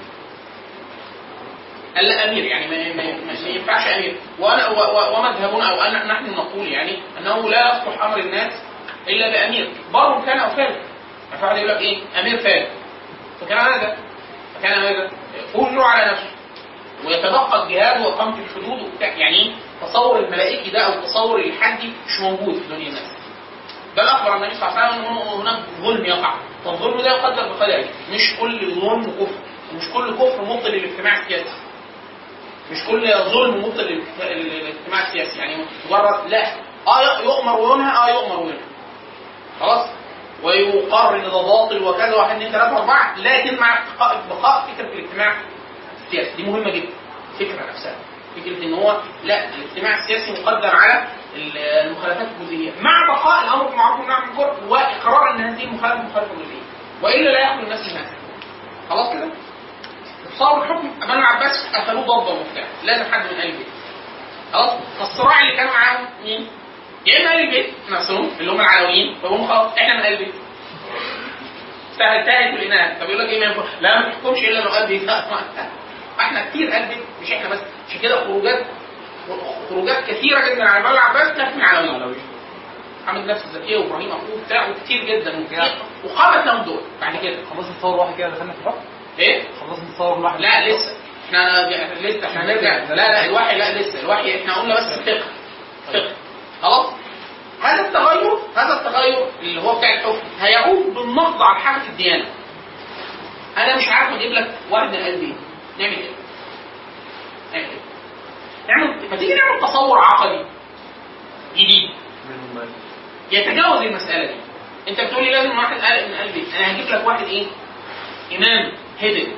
الا امير يعني ما, ما, ما, ما ينفعش امير وانا و- و- ومذهبنا او أنا نحن نقول يعني انه لا يصلح امر الناس الا بامير بر كان او فاجر يعني واحد يقول لك ايه امير فاجر فكان هذا فكان هذا كله على نفسه ويتبقى الجهاد واقامه الحدود وبتاع يعني ايه تصور الملائكي ده او التصور الحدي مش موجود في دنيا الناس بل اخبر النبي صلى الله عليه وسلم ان هناك ظلم يقع فالظلم ده يقدر بقدره مش كل ظلم كفر ومش كل كفر مبطل للاجتماع السياسي مش كل ظلم مبطل للاجت- للاجتماع السياسي يعني مجرد لا اه يؤمر وينهى اه يؤمر وينهى خلاص ويقرر ان ده باطل وكذا واحد اثنين ثلاثه اربعه لكن مع بقاء بقاء فكره الاجتماع السياسي دي مهمه جدا الفكره نفسها فكره ان هو لا الاجتماع السياسي مقدم على ال- المخالفات الجزئيه مع بقاء الامر بالمعروف والنهي عن المنكر واقرار ان هذه المخالفه مخالفه جزئيه والا لا يخلو الناس من هذا خلاص كده صار الحكم ابن العباس قتلوه ضربه وبتاع لازم حد من اهل البيت خلاص فالصراع اللي كان معاهم مين؟ يا اما اهل البيت نفسهم اللي هم العلويين فهم خلاص احنا من اهل البيت سهل تاهل في الاناء طب يقول لك ايه ما ينفع لا ما تحكمش الا لو قلبي لا ما- احنا كتير قلبي مش احنا بس عشان كده خروجات خروجات كثيره جدا على باب العباس كانت من العلويين محمد نفس الزكيه وابراهيم اخوه بتاع وكتير جدا وكتير وقامت لهم دول بعد كده خلصنا تصور واحد كده دخلنا في الحكم ايه؟ خلصنا تصور واحد لا لسه احنا لسه احنا هنرجع لا لا الوحي لا لسه الوحي احنا قلنا بس فقه فقه خلاص هذا التغير هذا التغير اللي هو بتاع الحكم هيعود بالنقض على حاجه الديانه انا مش عارف اجيب لك واحد من قلبي نعمل ايه؟ نعمل ايه؟ نعمل ما تيجي نعمل تصور عقدي جديد يتجاوز المساله دي انت بتقول لي لازم واحد قال من قلبي انا هجيب لك واحد ايه؟ امام هيدن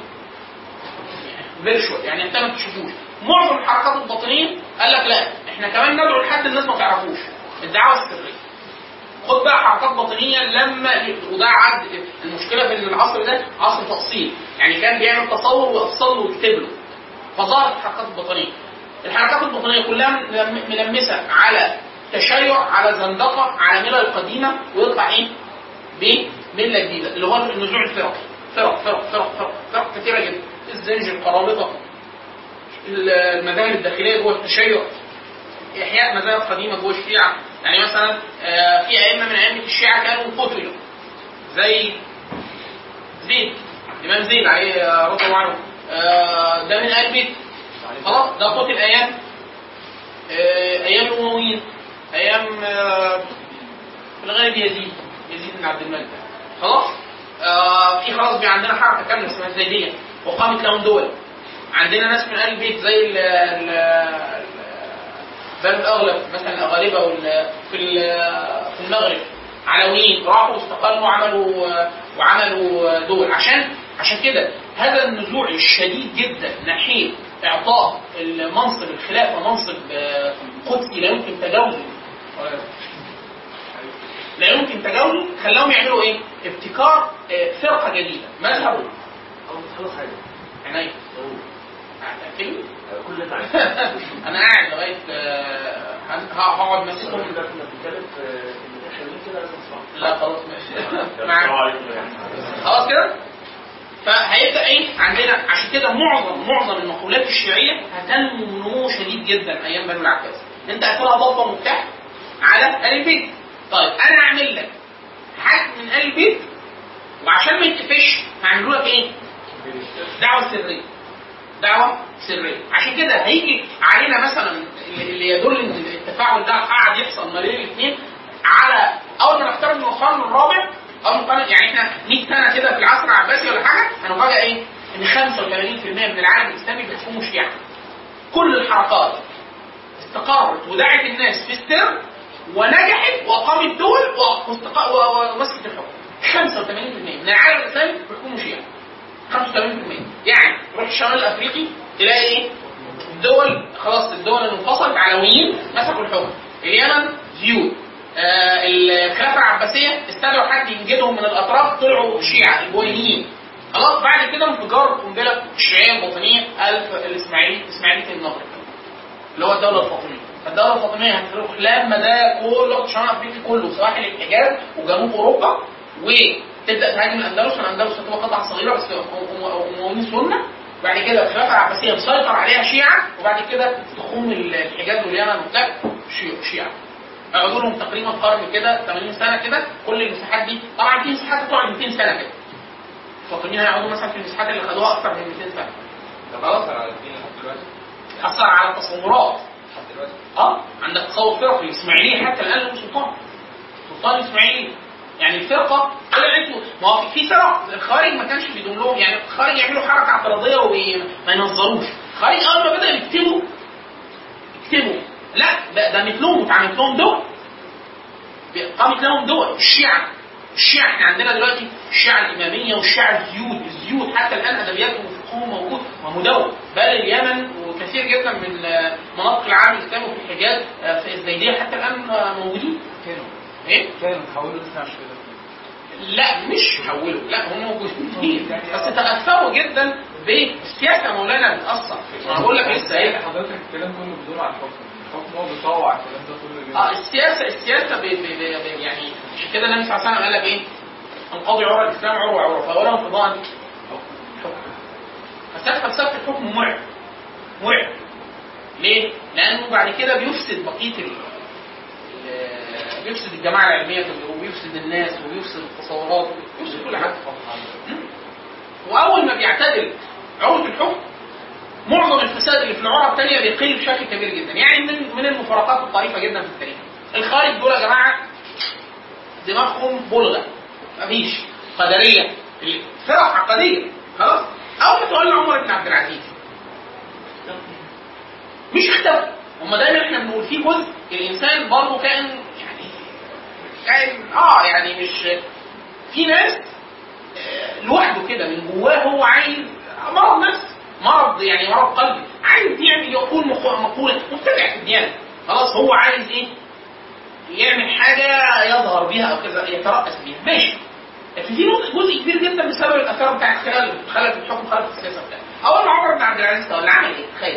فيرشوال يعني انت ما تشوفوش معظم الحركات الباطنيه قال لك لا احنا كمان ندعو لحد الناس ما تعرفوش الدعوه السريه خد بقى حركات باطنيه لما وده عد المشكله في ان العصر ده عصر تاصيل يعني كان بيعمل تصور ويفصل له ويكتب له فظهرت الحركات الباطنيه الحركات الباطنيه كلها ملم- ملمسه على تشيع على زندقه على ملل قديمه ويطلع ايه؟ بمله جديده اللي هو النزوع الفرقي فرق فرق فرق فرق فرق كثيره جدا الزنج القرامطه المذاهب الداخليه جوه التشيع احياء مذاهب قديمه جوه الشيعه يعني مثلا آه، في ائمه من ائمه الشيعه كانوا قتلوا زي زيد الامام زيد عليه آه، رضي الله عنه آه، ده من اهل البيت خلاص ده قتل ايام آه، ايام الامويين ايام آه، في الغالب يزيد يزيد بن عبد الملك خلاص آه في خلاص بقى عندنا حركه كامله اسمها الزيديه وقامت لهم دول عندنا ناس من اهل البيت زي ال ال ال- بنو الاغلب مثلا الاغالبه وال- في ال- في المغرب علويين راحوا واستقلوا وعملوا وعملوا دول عشان عشان كده هذا النزوع الشديد جدا ناحيه اعطاء المنصب الخلافه منصب آه، قدسي لا يمكن تجاوزه لا يمكن تجاوزه خلاهم يعملوا ايه؟ ابتكار آه، فرقه جديده مذهب او تخلص حاجه عينيا هتاكلني؟ كل ده عايز انا قاعد لغايه آه، هن- هقعد ماسكهم كده كنا بنتكلم في ان احنا كده لازم نسمع لا خلاص ماشي معاك خلاص كده فهيبدا ايه عندنا عشان كده معظم معظم المقولات الشيعيه هتنمو نمو شديد جدا ايام بنو العباس انت هتلاقيها ضابطه مفتاح على ال البيت طيب انا اعمل لك حاجه من ال البيت وعشان ما يتقفش هعملوا لك ايه؟ دعوه سريه دعوه سريه عشان كده هيجي علينا مثلا اللي يدل ان التفاعل ده قاعد يحصل ما بين الاثنين على اول ما نقترب من القرن الرابع اول ما نقترب- يعني احنا 100 سنه كده في العصر العباسي ولا حاجه هنفاجئ ايه؟ ان 85% من العالم الاسلامي بيحكموا شيعه كل الحركات استقرت ودعت الناس في السر ونجحت واقامت دول واستق- و- ومسكت الحكم 85% من العالم الاسلامي بيحكموا شيعه 85% يعني روح الشمال الافريقي تلاقي ايه؟ الدول خلاص الدول المنفصلة علويين مسكوا الحكم اليمن زيود آه الخلافة العباسية استدعوا حد ينجدهم من الأطراف طلعوا شيعة البويهيين خلاص بعد كده انفجار قنبلة الشيعية الباطنية ألف الإسماعيلي إسماعيلية النهر اللي هو الدولة الفاطمية الدولة الفاطمية هتروح لما ده كله شمال أفريقيا كله سواحل الحجاز وجنوب أوروبا وتبدأ تهاجم الأندلس والأندلس هتبقى قطعة صغيرة بس أمويين سنة بعد كده الخلافة العباسية مسيطر عليها شيعة وبعد كده تخوم الحجاز واليمن وبتاع شي- شيعة قعدوا لهم تقريبا قرن كده 80 سنة كده كل المساحات دي طبعا في مساحات تقعد 200 سنة كده الفاطميين هيقعدوا مثلا في المساحات اللي خدوها أكثر من 200 سنة طب أثر على الدين لحد دلوقتي أثر على التصورات لحد دلوقتي اه عندك تصور فرقي الاسماعيليه حتى الان له سلطان سلطان اسماعيلي يعني الفرقه طلعت ما هو في فرق الخارج ما كانش بيدوم لهم يعني الخارج يعملوا حركه اعتراضيه وما ينظروش الخارج اول ما بدا يكتبوا يكتبوا لا ده, ده مثلهم اتعملت لهم دول قامت لهم دول الشيعة الشيعة احنا عندنا دلوقتي الشيعة الإمامية والشيعة الزيود الزيود حتى الآن أدبياتهم وفقههم موجود ومدون بل اليمن وكثير جدا من آه، مناطق العالم الإسلامي وفي الحجاز آه، في الزيدية حتى الآن آه، موجودين كانوا إيه؟ كانوا تحولوا لسه عشان كده لا مش حولوا لا هم موجودين بس تأثروا جدا بالسياسة مولانا بتأثر ما أنا بقول لك لسه إيه حضرتك الكلام كله بيدور على الحكم الحكم هو بيطوع الكلام ده كله ليه؟ اه السياسه السياسه ب ب ب ب يعني عشان كده النبي صلى الله عليه وسلم قال لك ايه؟ القاضي عروه الاسلام عروه عروه فاولا انقضاء حكم فلسفه فلسفه الحكم مرعب مرعب ليه؟ لانه بعد كده بيفسد بقيه ال ال- بيفسد الجماعه العلميه كله وبيفسد الناس وبيفسد التصورات وبيفسد كل حاجه مم. واول ما بيعتدل عروه الحكم معظم الفساد اللي في العرى الثانيه بيقل بشكل كبير جدا يعني من من المفارقات الطريفه جدا في التاريخ الخارج دول يا جماعه دماغهم بلغه مفيش قدريه فرق عقديه خلاص اول ما تولى عمر بن عبد العزيز مش اختفى هم دايما احنا بنقول في جزء الانسان برضه كائن يعني كائن اه يعني مش في ناس آه، لوحده كده من جواه هو عايز مرض نفسي مرض يعني مرض قلبي عايز يعمل يكون مخ- مقولة مبتدع في الديانة خلاص هو عايز ايه يعمل حاجة يظهر بيها او كذا يترأس بيها ماشي لكن في جزء- جزء كبير جدا بسبب الاثار بتاعت خلال خلل في الحكم خلل في السياسه بتاعته اول ما عمر بن عبد العزيز تولى عمل ايه؟ تخيل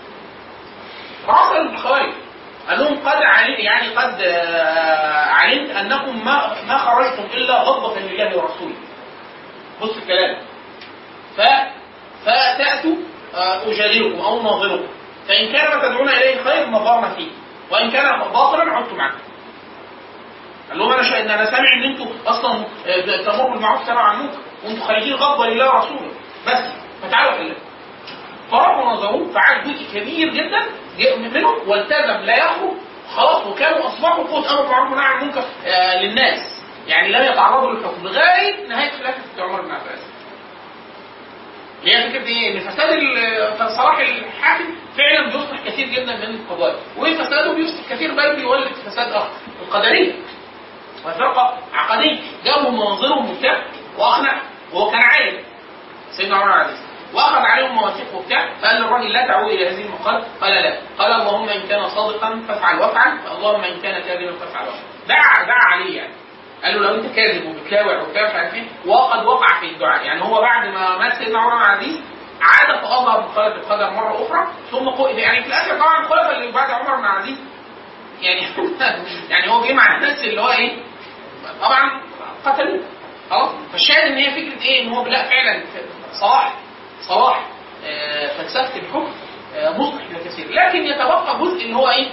راسل الخوارج قال لهم قد علم يعني قد آه، علمت انكم ما ما خرجتم الا غضبة لله ورسوله بص الكلام ف فتاتوا آه، اجادلكم او ناظركم فان كان ما تدعون اليه خير نظرنا فيه وان كان باطلا عدت معكم قال لهم انا شا... إن انا سامع ان انتوا اصلا آه، تمروا بالمعروف تنهوا عن المنكر وانتوا خارجين غضبه لله ورسوله بس فتعالوا كلموا فراحوا نظروه فعاد جزء كبير جدا جاء منهم والتزم لا يخرج خلاص وكانوا اصبحوا قوه امر بالمعروف والنهي عن المنكر آه للناس يعني لم يتعرضوا للحكم لغايه نهايه خلافه عمر بن عبد العزيز. اللي هي فكره ايه؟ ان فساد ال- صلاح الحاكم فعلا بيصلح كثير جدا من القضايا وفساده بيفسد كثير بل بيولد فساد اخر القدريه وفرقه عقديه جابوا مناظرهم وبتاع واقنع وهو كان عالم سيدنا عمر بن عبد العزيز واخذ عليهم مواثيق وبتاع فقال للراجل لا تعود الى هذه المقال قال لا قال اللهم ان كان صادقا فافعل وافعل اللهم ان كان كاذبا فافعل وافعل دعا دعا عليه يعني قال له لو انت كاذب وبتلاوع وبتاع مش عارف ايه وقد وقع في الدعاء يعني هو بعد ما مات سيدنا عمر بن العزيز عاد فاظهر مخالفه القدر مره اخرى ثم قل يعني في الاخر طبعا الخلفاء اللي بعد عمر بن العزيز يعني يعني هو جه مع الناس اللي هو ايه طبعا قتلوه خلاص فالشاهد ان هي فكره ايه ان هو لا فعلا صلاح صلاح آه، فلسفه الحكم آه، مصلح لكثير لكن يتبقى جزء اللي هو ايه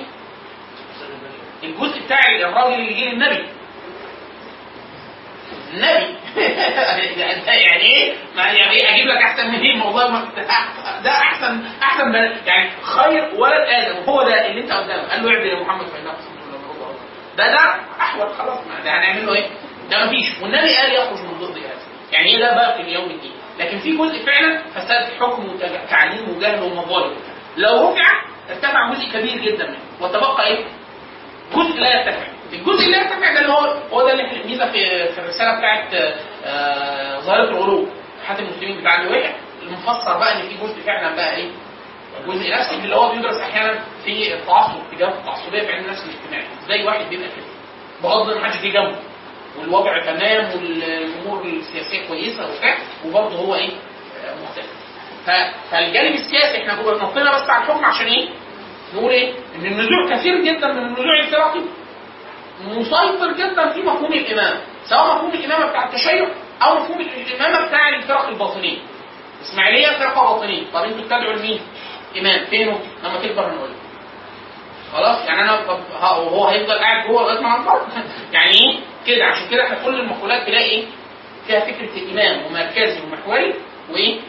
الجزء بتاع الراجل اللي جه للنبي النبي يعني ايه؟ ما يعني ايه اجيب لك احسن من ايه الموضوع ما- ده احسن احسن بل يعني خير ولد ادم هو ده اللي انت قدامه قال له اعدل يا محمد فانه ده ده احول خلاص ما ده هنعمل له ايه؟ ده ما فيش والنبي قال يخرج من ضد هذا يعني ايه ده بقى في اليوم الدين لكن في جزء فعلا فساد حكم وتعليم وجهل ومظالم لو رفع ارتفع جزء كبير جدا منه وتبقى ايه؟ جزء لا يرتفع الجزء اللي لا يرتفع ده اللي هو هو ده اللي الميزه في في الرساله بتاعت آه، ظاهره الغلو حاتم المسلمين بتاع اللي وقع المفسر بقى ان في جزء فعلا بقى ايه جزء نفسي اللي هو بيدرس احيانا في التعصب تجاه التعصبيه في علم النفس الاجتماعي ازاي واحد بيبقى كده بغض ان محدش جه جنبه والوضع تمام والامور السياسيه كويسه وبتاع وبرضه هو ايه آه، مختلف ف- فالجانب السياسي احنا جوه نطينا بس على الحكم عشان ايه؟ نقول ايه؟ ان النزوع كثير جدا من النزوع الفرقي مسيطر جدا في مفهوم الامامه سواء مفهوم الامامه بتاع التشيع او مفهوم الامامه بتاع الفرق الباطنيه اسماعيليه فرقه باطنيه طب انتوا بتدعوا لمين؟ امام فينه؟ لما تكبر نقول خلاص يعني انا طب ها- وهو هيفضل قاعد جوه لغايه ما اكبر يعني ايه كده عشان كده احنا كل المقولات تلاقي ايه فيها فكره الامام ومركزي ومحوري وايه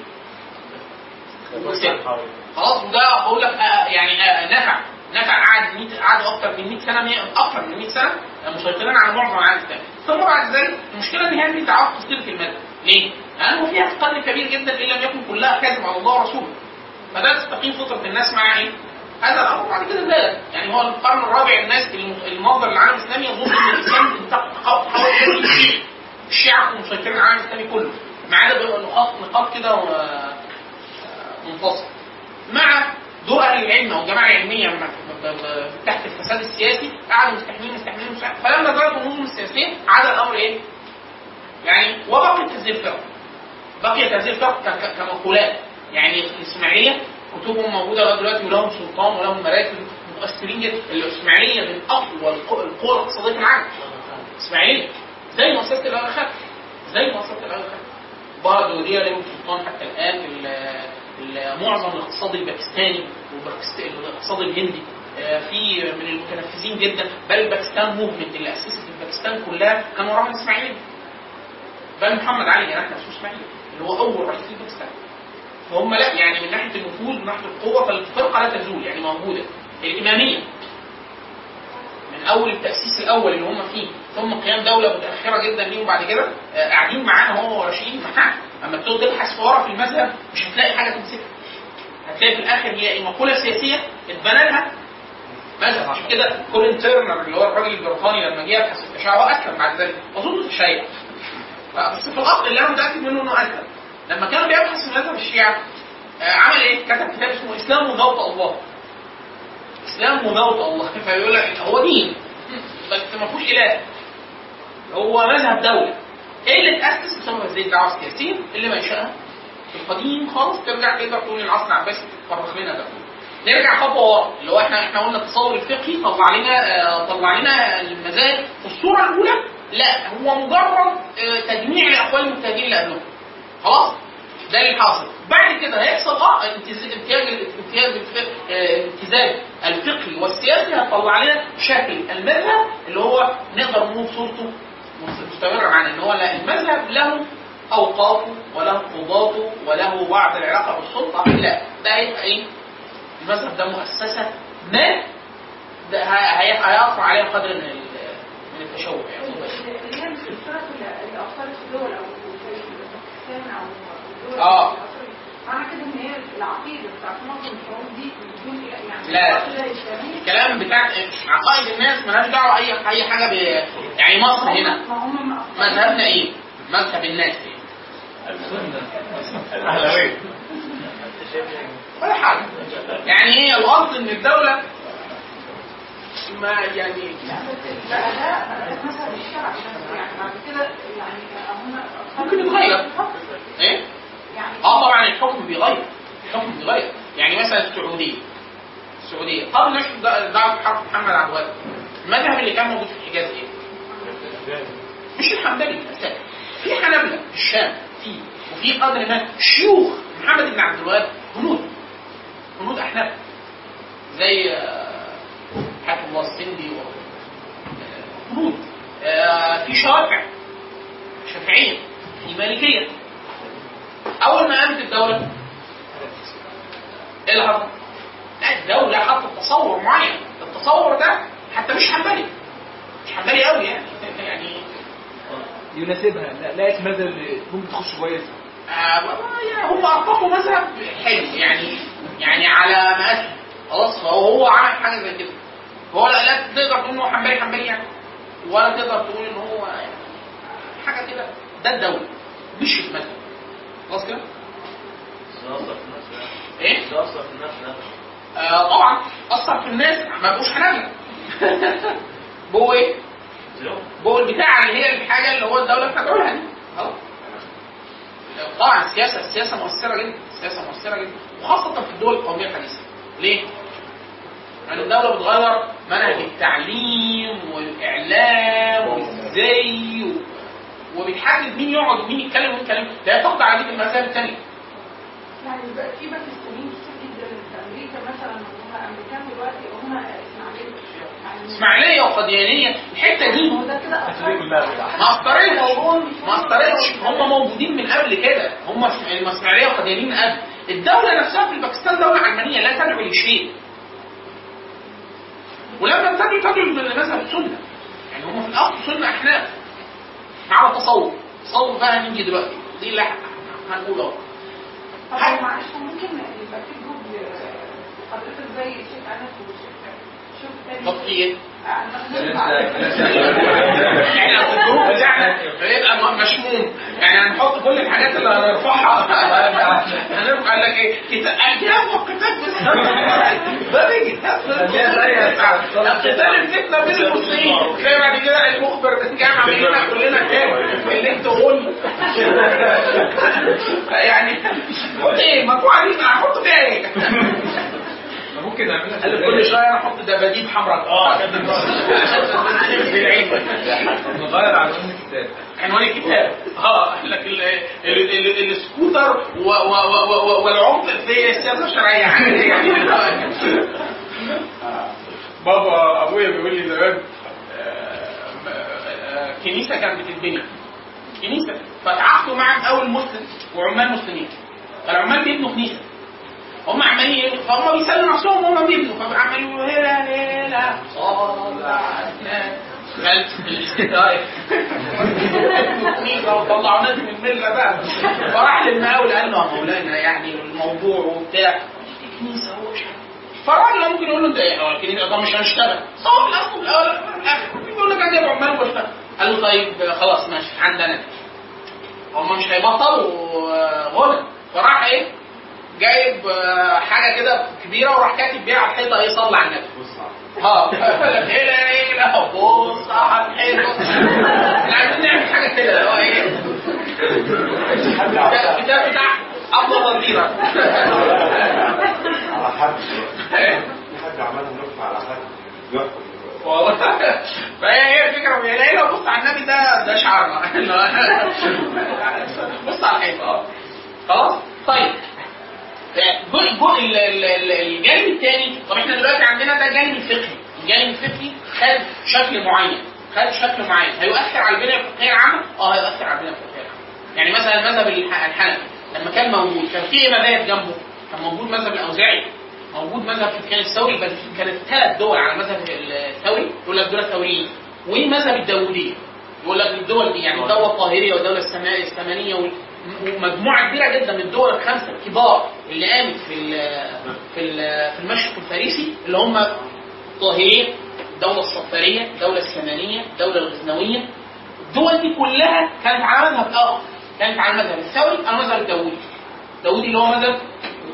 وسر. خلاص وده بقول لك آه يعني آه نفع نفع قعد 100 قعدوا اكتر من 100 سنه 100 اكتر من 100 سنه آه، مسيطرين على معظم العالم الاسلامي ثم بعد ذلك المشكله ان هي في تعرف تصير في الماده ليه؟ لانه فيها قدر كبير جدا ان لم يكن كلها كذب على الله ورسوله فده تستقيم فطره الناس مع ايه؟ هذا الامر بعد كده زاد يعني هو القرن الرابع الناس الم- المصدر العالم الاسلامي يظن ان الاسلام انتق- تحول الى الشيعة. الشيعة كانوا مسيطرين على العالم الاسلامي كله ما عدا بيبقى نقاط نقاط كده و- منفصل مع دور اهل العلم او الجماعه العلميه م- ب- ب- تحت الفساد السياسي قعدوا مستحملين مستحملين مستحملين فلما زادت النظم السياسيه عاد الامر ايه؟ يعني وبقيت هذه الفرق بقيت هذه الفرق ك- ك- كمقولات يعني الاسماعيليه كتبهم موجوده لغايه دلوقتي ولهم سلطان ولهم مراكز مؤثرين جدا الاسماعيليه من اقوى القو- القوى الاقتصاديه في العالم الاسماعيليه زي مؤسسه الاغا خان زي مؤسسه الاغا خان برضه دي لهم سلطان حتى الان ال- ال- معظم الاقتصاد الباكستاني والباكست- والاقتصاد الهندي آه، في من المتنفذين جدا بل باكستان موفمنت اللي اسست الباكستان كلها كان وراها الاسماعيليه بل محمد علي جناح نفسه اسماعيلي اللي هو اول رئيس لباكستان فهم لا يعني من ناحيه النفوذ من ناحيه القوه فالفرقه لا تزول يعني موجوده الاماميه من اول التاسيس الاول اللي هم فيه ثم قيام دوله متاخره جدا ليهم بعد كده آه، قاعدين معانا هو وراشدين معاه اما تقعد تبحث في ورا في المذهب مش هتلاقي حاجه تمسكها هتلاقي في الاخر هي إيه؟ مقوله سياسيه اتبنى لها مذهب عشان كده كولين تيرنر اللي هو الراجل البريطاني لما جه يبحث في التشيع هو اسلم بعد ذلك اظن تشيع بس في الاصل اللي انا متاكد منه انه اسلم لما كان بيبحث في مذهب الشيعه آه، عمل ايه؟ كتب كتاب اسمه اسلام وذوق الله اسلام وذوق الله فيقول لك هو دين بس ما فيهوش اله هو مذهب دوله ايه اللي اتاسس بسبب هذه الدعوه السياسيه اللي منشاها في القديم خالص ترجع تقدر تقول العصر العباسي فرخ لنا ده نرجع خطوه ورا اللي هو احنا احنا قلنا التصور الفقهي طلع لنا آه، طلع لنا المذاهب في الصوره الاولى لا هو مجرد آه، تجميع لاقوال المجتهدين اللي قبلهم خلاص ده اللي حاصل بعد كده هيحصل اه امتزاج امتياز امتياز الفقه آه، الامتزاج الفقهي والسياسي هيطلع لنا شكل المذهب اللي هو نقدر نقول صورته مستمرة معانا ان هو لا المذهب له اوقاته وله قضاته وله بعض العلاقه بالسلطه لا ده هيبقى ايه؟ المذهب ده مؤسسه ما ده هي- هي- هيقع عليها قدر من ال- من التشوه يعني اللي هي مش الفرق اللي اثرت في الدول او في باكستان او الدول آه. اللي أثرت. معنى كده ان هي العقيده بتاعت معظم الشعوب دي بتكون يعني لا. العقيده الاسلاميه الكلام بتاع عقائد الناس ملهاش دعوه اي اي حاجه ب... يعني مصر هنا ما هم ما مذهبنا ايه؟ مذهب الناس ايه؟ اهلاويه ولا حاجه يعني ايه القصد ان الدوله ما يعني لا بس لا ده مثلا الشرع بس يعني بعد كده يعني هم ممكن يتغير. ايه يعني اه طبعا الحكم بيغير الحكم بيغير يعني مثلا السعوديه السعوديه قبل نشر د- دعوه حرب محمد عبد الوهاب المذهب اللي كان موجود في الحجاز ايه؟ مش الحنبلي أساساً. في حنبله في الشام في وفي قدر ما شيوخ محمد بن عبد الوهاب هنود هنود احناف زي آه، حاتم الله السندي و آه، هنود آه، في شوافع شافعيه في مالكيه اول ما قامت الدوله ايه اللي حصل؟ لا الدوله حطت تصور معين التصور ده حتى مش حنبلي مش حنبلي قوي يعني يعني يناسبها لا لقيت ماذا اللي ممكن تخش كويس آه والله يعني هم اطلقوا مذهب حلو يعني يعني على مقاسه خلاص فهو هو عمل حاجه زي كده هو لا, لا تقدر تقول ان هو حنبلي حنبلي يعني ولا تقدر تقول ان هو يعني حاجه كده ده الدوله مش المذهب خلاص كده؟ ايه؟ آه طبعا اثر في الناس ما بقوش حنابله بقوا ايه؟ بقوا البتاع اللي هي الحاجه اللي هو الدوله بتدعو لها دي خلاص طبعا السياسه السياسه مؤثره جدا السياسه مؤثره جدا وخاصه في الدول القوميه الحديثه ليه؟ لان الدوله بتغير منهج التعليم والاعلام والزي و... وبتحدد مين يقعد ومين يتكلم ومين يتكلم لا تخضع عليك المذاهب الثانيه يعني بقى في باكستانيين كتير جدا في امريكا مثلا هم امريكان دلوقتي هم اسماعيليه يعني اسماعيليه وقديانيه الحته دي هو ده كده اثر ما اثرتش ما اثرتش هم موجودين من قبل كده هم الاسماعيليه وقديانيين قبل الدوله نفسها في باكستان دوله علمانيه لا تدعو لشيء ولما تدعو تدعو لمذهب السنه يعني هم في الاصل سنه احناف على تصور تصور بقى نيجي دلوقتي دي اللي هنقول اهو طب معلش ممكن يبقى في جروب حضرتك زي شيخ انس وشيخ شيخ تاني طب في ايه؟ آه، احنا في الجروب بتاعنا هيبقى م- مشموم يعني هنحط كل الحاجات اللي هنرفعها هنرفع قال لك ايه كتاب الجهاد والقتال بالسنه ده بيجهاد قتال الفتنه بين المسلمين تلاقي بعد كده المخبر جامع بينا كلنا كام اللي انت قول يعني قلت ايه المجموعه دي هحط فيها ايه؟ ممكن نعملها قال لي كل شويه انا احط دباديب حمراء اه نغير عنوان الكتاب عنوان الكتاب اه قال لك ال- ال- ال- السكوتر و- و- و- و- والعنف في السياسه الشرعيه يعني يعني بابا ابويا بيقول لي زمان آه، آه، كنيسه كانت بتتبني كنيسه فتعاقدوا مع اول مسلم وعمال مسلمين فالعمال بيبنوا كنيسه هم عمالين ايه؟ فهم بيسالوا نفسهم وهم بيبنوا فعمالين يقولوا هلا هلا صلى على النبي الاستدراك كنيسه وطلعوا ناس من المله بقى فراح للمقاول قال له يا مولانا يعني الموضوع وبتاع دي كنيسه هو مش عارف. فالراجل ممكن يقول له انت ايه هو الكنيسه ده مش هنشتغل سواء في الاصل في الاول في الاخر يقول لك اجيب عمال واشتغل قال له طيب خلاص ماشي عندنا هم مش هيبطلوا آه، غنى فراح ايه جايب آه، حاجه كده كبيره وراح كاتب بيها على الحيطه ايه صلى على النبي اه قال لك ايه لا ايه لا بص على الحيطه احنا عايزين نعمل حاجه كده اللي هو ايه الكتاب الكتاب بتاع افضل وزيره على حد في حد عمال يرفع على حد يحكم والله فهي هي الفكره هي لا لو بص على النبي ده ده شعارنا اللي هو- بص على الحيطه اه خلاص طيب جو- جو- ال- ال- ال- الجانب الثاني طب احنا دلوقتي عندنا ده الجانب الفقهي الجانب الفقهي خد شكل معين خد شكل معين هيؤثر على البنيه الفقهيه العامه اه هيؤثر على البنيه الفقهيه العامه يعني مثلا المذهب الح- الحنفي لما كان موجود كان في ايه مذاهب جنبه كان موجود مذهب الاوزاعي موجود مذهب سفيان الثوري بس كانت ثلاث دول على مذهب الثوري يقول لك دول الثوريين ومذهب الداووديه يقول لك الدول دي يعني الدوله الطاهريه والدوله السما- السمانيه وال- ومجموعه كبيره جدا من الدول الخمسه الكبار اللي قامت في ال- في ال- في المشرق الفارسي اللي هم الطاهريه الدوله الصفاريه الدوله السمانيه الدوله الغزنويه الدول دي كلها كانت على مذهب اخر كانت على المذهب الثوري او المذهب الداوودي الداوودي اللي هو مذهب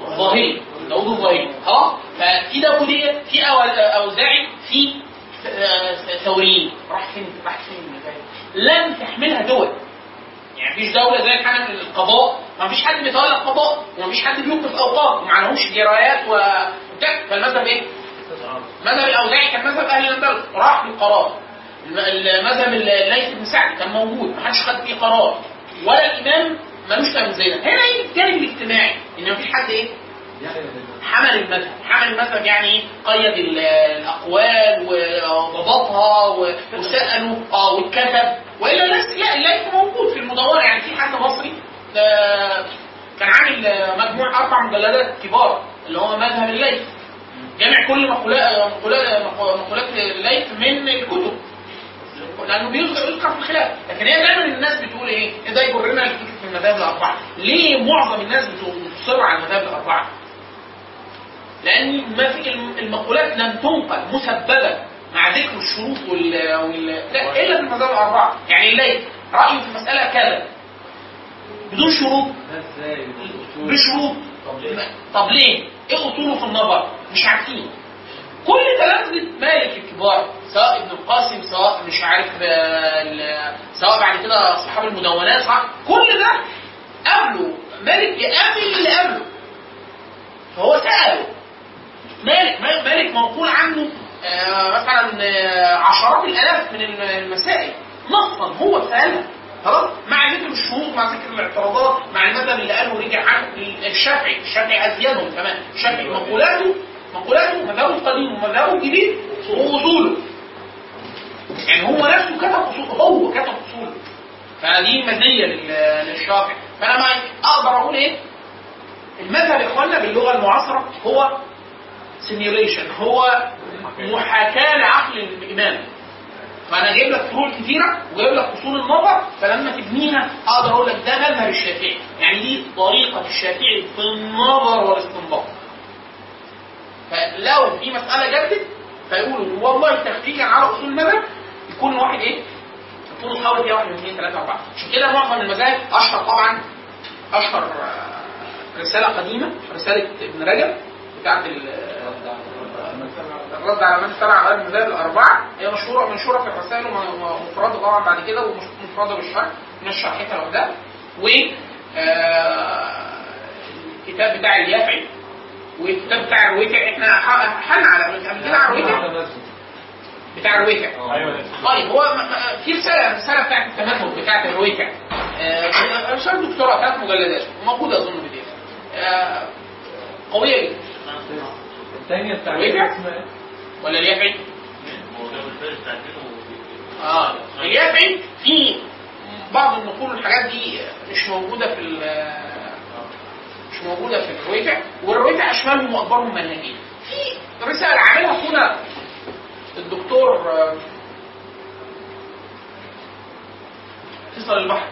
ظاهري داوود الظاهري خلاص ففي داوودية في أو- أوزاعي في آه، ثوريين راح فين راح فين المزايا لم تحملها دول يعني مفيش دولة زي الحنف القضاء ما فيش حد بيتولى القضاء وما فيش حد بيوقف أوقاف وما لهمش جرايات وبتاع فالمذهب إيه؟ مذهب الأوزاعي كان مذهب أهل الأندلس راح بالقرار الم- المذهب الليث بن سعد كان موجود ما حدش خد فيه قرار ولا الإمام ملوش فهم زي ده هنا ايه الجانب الاجتماعي ان مفيش حد ايه حمل المذهب حمل المذهب يعني ايه قيد ال- الاقوال وضبطها و- وسالوا اه واتكتب والا ليس لا الليث موجود في المدونه يعني في حد مصري آه، كان عامل آه، مجموع اربع مجلدات كبار اللي هو مذهب الليث جامع كل مقولات مقولات مقولات الليث من الكتب لانه بيذكر يذكر في الخلاف لكن هي دايما الناس بتقول ايه ده يجرنا لفكره المذاهب الاربعه ليه معظم الناس بتصر على المذاهب الاربعه لان ما في الم- المقولات لم تنقل مسببه مع ذكر الشروط وال, وال... لا الا في المذاهب الاربعه يعني الليل رايه في مساله كذا بدون شروط ده ازاي بشروط طب ليه؟ ايه اصوله في النظر؟ مش عارفين كل تلامذة مالك الكبار سواء ابن القاسم سواء مش عارف آه، ال- سواء بعد كده اصحاب المدونات صح كل ده قبله مالك يقابل اللي قبله فهو سأله مالك مالك منقول عنه آه، مثلا آه، عشرات الالاف من الم- المسائل نصا هو سالها خلاص مع ذكر الشروط مع ذكر الاعتراضات مع المذهب اللي قاله ورجع عنه الشافعي الشافعي ازيدهم كمان الشافعي مقولاته مقولاته مذهبه القديم ومذهبه الجديد واصوله يعني هو نفسه كتب اصول هو كتب اصوله فدي مزيه لل- للشافعي فانا ما اقدر اقول ايه المذهب يا اخوانا باللغه المعاصره هو سيميوليشن هو محاكاة لعقل الإمام فأنا جايب لك فروع كثيرة وجايب لك أصول النظر فلما تبنيها أقدر أقول لك ده مذهب الشافعي يعني دي طريقة الشافعي في النظر والاستنباط فلو في مسألة جدت فيقولوا والله تخفيفا على أصول المذهب يكون واحد إيه؟ يكون حاول فيها واحد اثنين ثلاثة أربعة عشان كده معظم المذاهب أشهر طبعا أشهر آه، رسالة قديمة رسالة ابن رجب بتاعت ال- الرد على من تبع غير المذاهب الأربعة هي مشهورة منشورة في الرسائل ومفردة طبعا بعد كده ومفردة بالشرح من شرحتها لوحدها و آه، الكتاب بتاع اليافعي والكتاب بتاع الرويكع احنا ح- حن على قبل كده على الرويكع بتاع الرويكع طيب هو م- م- في رسالة الرسالة بتاعت التمهد بتاعت الرويكع آه، رسالة دكتوراه ثلاث مجلدات موجودة أظن في دي آه، قوية جدا الثانية بتاع ويبيع؟ اسمها ايه؟ ولا اليافعي؟ اه اليافعي في بعض النقول والحاجات دي مش موجودة في ال- مش موجودة في الرويفع والرويفع أشملهم وأكبرهم منهجيا في رسالة عاملها هنا الدكتور آه، فيصل البحر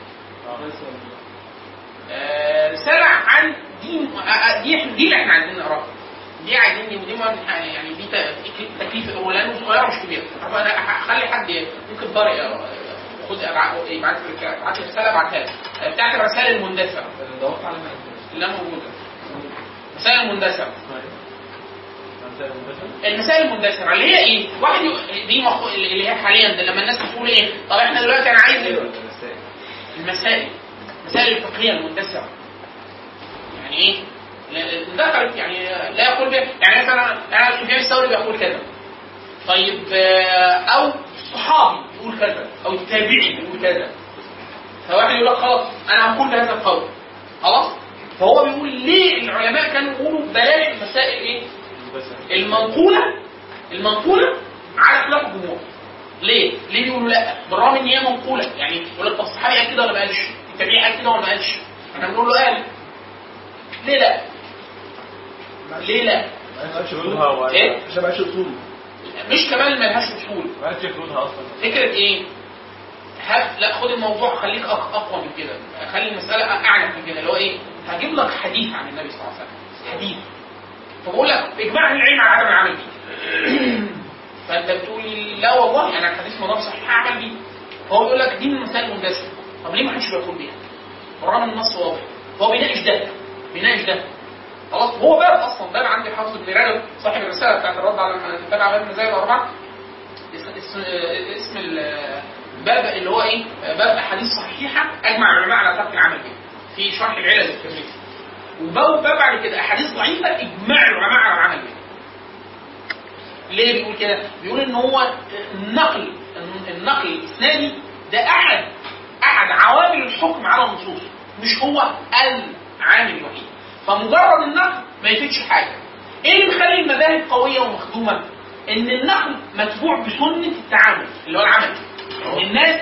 آه، رسالة عن دين آه، آه، دي احنا دي اللي احنا عايزين نقراها دي عايزين دي ودي مهم يعني دي ت- تكليف هو لانه صغيره مش كبيره طب انا هخلي حد ممكن طارق آه، خد ابعت يبعت لي ابعت لي رساله ابعتها لي آه، بتاعت الرسائل المندثره اللي دورت على مين؟ اللي موجوده الرسائل المندثره أنت المدرسة؟ المسائل المندثره اللي هي ايه؟ واحد ي- دي مخ... اللي هي حاليا ده لما الناس بتقول ايه؟ طب احنا دلوقتي انا عايز المسائل المسائل الفقهيه المندثره يعني ايه؟ لا- دخلت يعني لا يقول بها يعني مثلا يعني سفيان الثوري بيقول كذا طيب آه، او الصحابي يقول كذا او التابعي يقول كذا فواحد يقول لك خلاص انا هقول بهذا القول خلاص فهو بيقول ليه العلماء كانوا يقولوا بلاش المسائل ايه؟ المنقولة المنقولة على خلاف الجمهور ليه؟ ليه بيقولوا لا؟ بالرغم ان هي منقولة يعني يقول لك طب الصحابي قال كده ولا ما قالش؟ التابعي قال كده ولا ما قالش؟ احنا بنقول له قال ليه لا؟ ليه لا؟ ايه؟ عشان ما اصول مش كمان ملهاش اصول ما عرفتش يفرضها اصلا فكرة ايه؟ هات لا خد الموضوع خليك أق- اقوى من كده خلي المسألة اعلى من كده اللي هو ايه؟ هجيب لك حديث عن النبي صلى الله عليه وسلم حديث فبقول لك اجماع أهل العلم على عدم العمل بيه فانت بتقول لي لا والله انا الحديث ما دام صحيح هعمل بيه فهو بيقول لك دي من المسائل المندسه طب ليه ما حدش بيقول بيها؟ بالرغم ان النص واضح هو بيناقش ده بيناقش ده خلاص هو باب اصلا باب عندي حافظ بن رجب صاحب الرساله بتاعت الرد على من تبع باب المزايا الاربعه اسم اسم, اسم الباب اللي هو ايه؟ باب احاديث صحيحه اجمع العلماء على ترك العمل بها في شرح العلل الترمذي وباب باب بعد كده احاديث ضعيفه اجماع العلماء على العمل بها ليه بيقول كده؟ بيقول ان هو النقل النقل الاسنادي ده احد احد عوامل الحكم على النصوص مش هو العامل الوحيد فمجرد النقل ما يفيدش حاجه ايه اللي مخلي المذاهب قويه ومخدومه؟ ان النقل متبوع بسنه التعامل اللي هو العمل الناس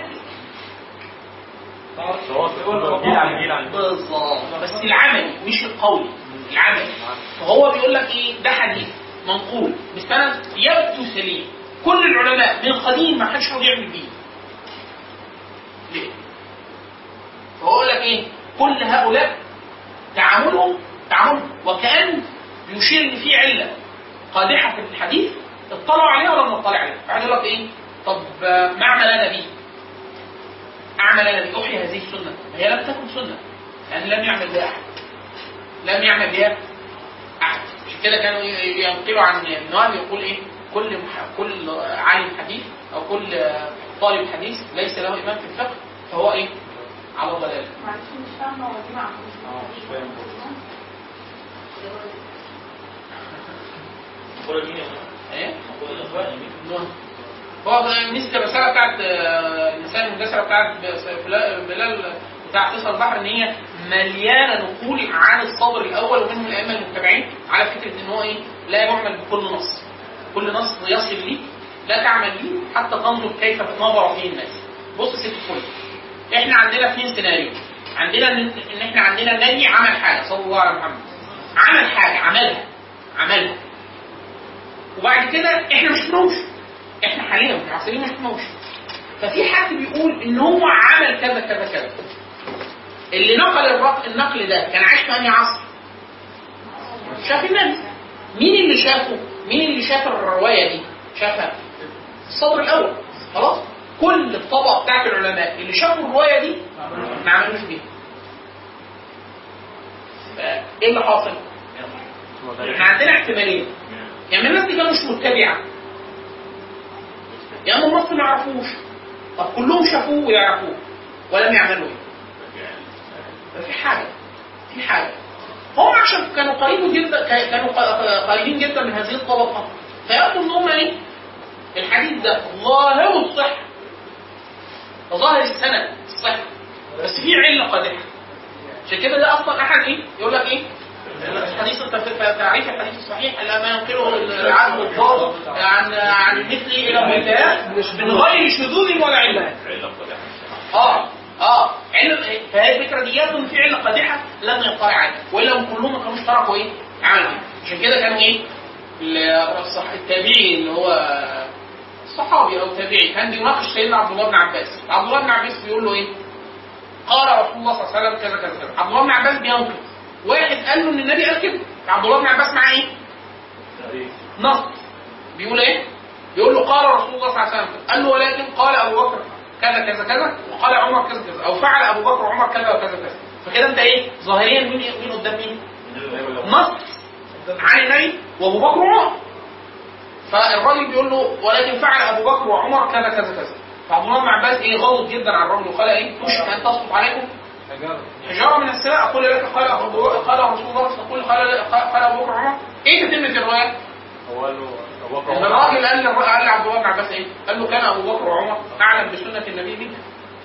جيل عن جيل عن جيل. بالظبط بس العملي مش القولي العملي فهو بيقول لك ايه ده حديث منقول بسند يبدو سليم كل العلماء من قديم ما حدش راضي يعمل بيه ليه؟ فهو يقول لك ايه كل هؤلاء تعاملهم تعاملهم وكأن بيشير ان في عله قادحه في الحديث اطلعوا عليها ولا لم نطلع عليها؟ بعد يقول لك ايه؟ طب آه، ما اعمل انا بيه؟ اعمل انا بيه احيي هذه السنه هي لم تكن سنه لان لم يعمل بها احد لم يعمل بها احد عشان كده كانوا ي- ينقلوا عن ابن وهب يقول ايه؟ كل مح... كل عالم حديث او كل طالب حديث ليس له امام في الفقه فهو ايه؟ على ضلال معلش مش فاهمه هو دي معقولة اه مش فاهم ايه؟ نون. هو مثل الرساله بتاعت آه، الانسان المدسره بتاعت ب- بلال بلال بتاع قصه البحر ان هي مليانه نقول عن الصبر الاول ومنهم الائمه المتبعين على فكره ان هو ايه لا يعمل بكل نص كل نص يصل ليك لا تعمل ليه حتى تنظر كيف نظر فيه الناس بص ست الكل احنا عندنا اثنين سيناريو عندنا ان إن احنا عندنا نبي عمل حاجه صلى الله على محمد عمل حاجه عملها عملها وبعد كده احنا مش شفناهوش احنا حاليا في العصريين ما شفناهوش ففي حد بيقول ان هو عمل كذا كذا كذا اللي نقل الرق... النقل ده كان عايش في انهي عصر؟ شاف النبي مين اللي شافه؟ مين اللي شاف الروايه دي؟ شافها الصدر الاول خلاص؟ كل الطبقه بتاعت العلماء اللي شافوا الروايه دي ما عملوش بيها ايه اللي حاصل؟ احنا عندنا احتمالين يا اما الناس دي كانوا مش متبعه يا اما النص ما يعرفوش طب كلهم شافوه ويعرفوه ولم يعملوا ايه؟ في حاجه في حاجه هم عشان كانوا قريبين جدا كانوا ق- قريبين جدا من هذه الطبقه فيبدو ان هم ايه؟ الحديث ده ظاهره الصحه وظاهر السند الصحه بس في عله قادحه عشان كده ده اصلا احد ايه؟ يقول لك ايه؟ الحديث التف- تعريف الحديث الصحيح الا ما ينقله العدل الضابط عن عن المثل الى مثله من غير شذوذ ولا عله. اه اه علم فهي الفكره دي يبدو ان في عله قادحه لم يطلع عليها والا هم كلهم ما كانوش تركوا ايه؟ عملوا ايه؟ عشان كده كانوا ايه؟ ال- الصح التابعي اللي هو الصحابي او التابعي كان بيناقش سيدنا عبد الله بن عباس، عبد الله بن عباس بيقول له ايه؟ قال رسول الله صلى الله عليه وسلم كذا كذا كذا، عبد الله بن عباس بينقل واحد قال له ان النبي قال كده، عبد الله بن عباس معاه ايه؟ نص بيقول ايه؟ بيقول له قال رسول الله صلى الله عليه وسلم قال له ولكن قال ابو بكر كذا كذا كذا وقال عمر كذا كذا او فعل ابو بكر وعمر كذا وكذا كذا فكده انت ايه؟ ظاهريا مين مين قدام مين؟ نص عن النبي وابو بكر وعمر فالراجل بيقول له ولكن فعل ابو بكر وعمر كذا كذا كذا فعبد الله بن عباس ايه غلط جدا على الراجل وقال ايه؟ توشك ان تسقط عليكم حجاره من السماء اقول لك قال أبو قال رسول الله تقول قال قال ابو بكر وعمر ايه تتمه الروايه؟ هو قال له ابو بكر ان الراجل قال للر- قال لعبد الله بن عباس ايه؟ قال له كان ابو بكر وعمر اعلم بسنه النبي منك.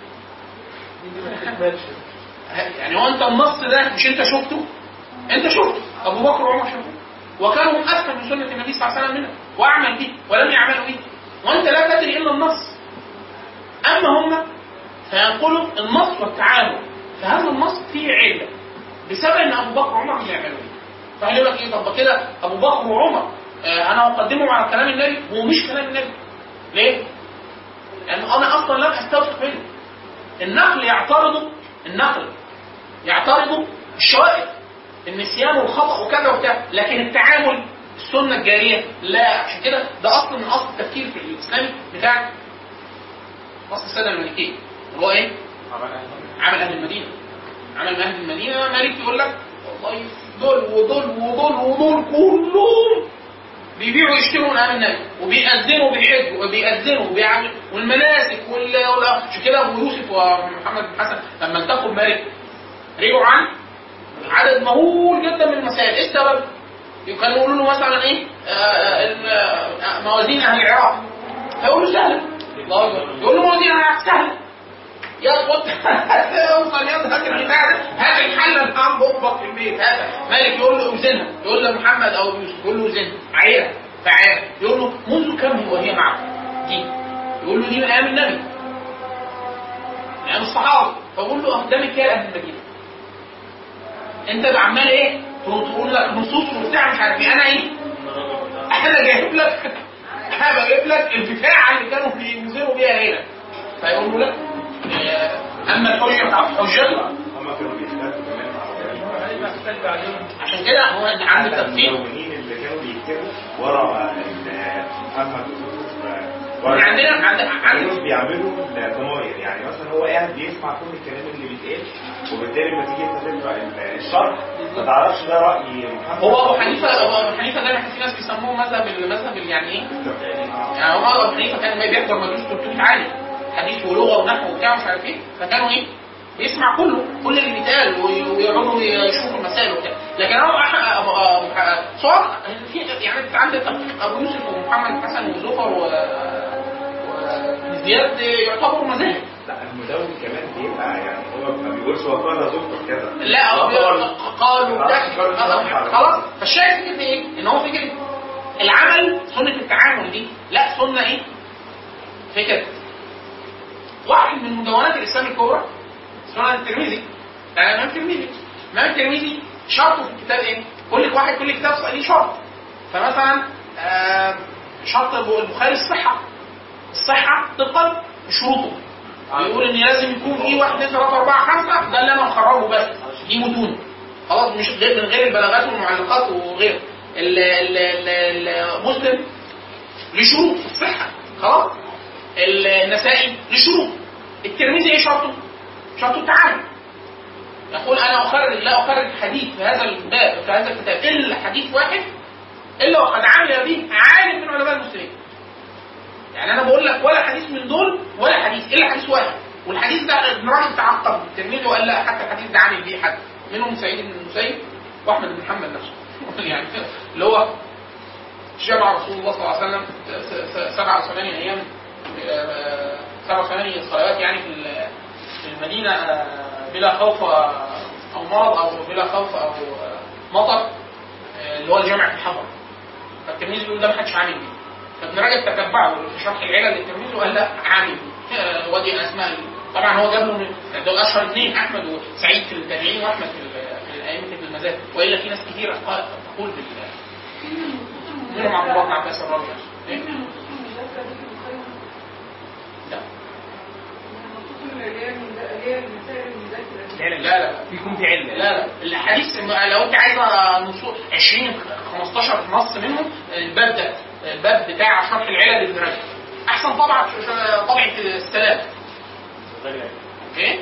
يعني هو انت النص ده مش انت شفته؟ انت شفته ابو بكر وعمر شافوه وكانوا هم افهم بسنه النبي صلى الله عليه وسلم منك واعمل به ولم يعملوا به وانت لا تدري الا النص اما هم فينقلوا النص والتعامل فهذا النص فيه عله بسبب ان ابو بكر وعمر لم يعملوا به فقال لك ايه طب كده ابو بكر وعمر آه انا اقدمهم على كلام النبي هو مش كلام النبي ليه؟ لان انا اصلا لم استوثق منه النقل يعترض النقل يعترض الشوائب النسيان والخطا وكذا وبتاع لكن التعامل السنه الجاريه لا عشان كده ده اصل من اصل التفكير في الاسلامي بتاع اصل السنه المالكيه اللي هو ايه؟ عمل اهل المدينه عمل اهل المدينه مالك يقول لك والله دول ودول ودول ودول كلهم بيبيعوا ويشتروا من امام النبي وبيأذنوا وبيحجوا وبيأذنوا وبيعملوا والمناسك وال وال- عشان كده ابو يوسف ومحمد بن حسن لما التقوا بمالك رجعوا عن عدد مهول جدا من المسائل ايه السبب؟ كانوا يقولوا له مثلا ايه آه، آه، ال- آه، موازين اهل العراق فيقول له سهله يقول له موازين اهل العراق سهله يا خد اوصل يا هات البتاع ده هات الحله اللي عم بطبخ في البيت هات مالك يقول له اوزنها يقول له محمد او يوسف يقول له اوزنها عيرها تعالى يقول له منذ كم وهي معه دي يقول له دي من ايام النبي من ايام الصحابه فبقول له قدامك يا اهل المدينه انت اللي عمال ايه تقول لك نصوص وبتاع مش عارف ايه انا ايه انا جايب لك انا بجيب لك البتاع اللي كانوا بينزلوا بيها هنا فيقول له لا آه، اما الحجه حجته هما كانوا بيختلفوا كمان مع محتاج بعدين عشان كده هو عند التفسير المدونين اللي كانوا بيكتبوا ورا ال- محمد ويوسف من عندنا عند عند كانوا بيعملوا الضماير يعني مثلا هو قاعد بيسمع كل الكلام اللي بيتقال وبالتالي لما تيجي انت تقرا ال- الشرح ما تعرفش ده راي محمد هو ابو حنيفه ابو حنيفه ده في ناس بيسموه مذهب المذهب اللي يعني ايه يعني هو ابو حنيفه كان ما بيحضر مجلس 300 عالم حديث ولغه ونحو وبتاع مش عارف ايه فكانوا ايه بيسمع كله كل اللي بيتقال وي- ويقعدوا يشوفوا المسائل وبتاع لكن هو أح- ابو ابو ح- صور في يعني انت عندك ابو يوسف ومحمد حسن وزفر و وابن زياد يعتبروا مذاهب لا المدون كمان بيبقى يعني هو ما بيقولش هو قال زفر كذا لا هو هو قالوا ده قالوا خلاص- خلاص فالشاهد فكره ايه؟ ان هو فكره العمل سنه التعامل دي لا سنه ايه؟ فكره واحد من مدونات الاسلام الكبرى سنن الترمذي بتاع الامام الترمذي الامام الترمذي شرطه في الكتاب ايه؟ كل واحد كل كتاب ليه شرط فمثلا آه، شرط البخاري الصحه الصحه طبقا لشروطه بيقول ان لازم يكون في واحد اثنين ثلاثه اربعه خمسه ده اللي انا مخرجه بس دي متون خلاص مش غير من غير البلاغات والمعلقات وغيره ال- ال- ال- المسلم لشروط الصحه خلاص النسائي لشروط الترمذي ايه شرطه؟ شرطه التعامل يقول انا اخرج لا اخرج حديث في هذا الباب في هذا الكتاب الا حديث واحد الا وقد عمل به عالم من علماء المسلمين يعني انا بقول لك ولا حديث من دول ولا حديث الا حديث واحد والحديث ده ابن رجب تعقب الترمذي وقال لا حتى الحديث ده عامل بيه حد منهم سعيد بن المسيب واحمد بن محمد نفسه يعني اللي هو جمع رسول الله صلى الله عليه وسلم س- س- سبع وثمانين ايام آه، سبع وثمانين صلوات يعني في ال- في المدينه آه، بلا خوف آه، او مرض او بلا خوف او آه، مطر آه، اللي هو الجامع في الحضر فالترمذي بيقول ده ما حدش عامل بيه فابن رجب تتبعه في شرح العلل للترمذي وقال لا عامل بيه آه، ودي اسماء طبعا هو جاب له من- دول اشهر اثنين احمد وسعيد في التابعين واحمد في ال- في ائمه المذاهب والا في ناس كثيره قال- تقول بال منهم عبد الله بن عباس الراوي إيه؟ إن النصوص المذاكرة دي في البخاري لا النصوص اللي هي من- اللي هي المسائل المذاكرة دي. لا لا فيكم في علم لا لا الاحاديث لو انت عايز نصوص 20 15 نص منهم الباب ده الباب بتاع شرح العلل لابن رجب احسن طبعا طبعه السلام اوكي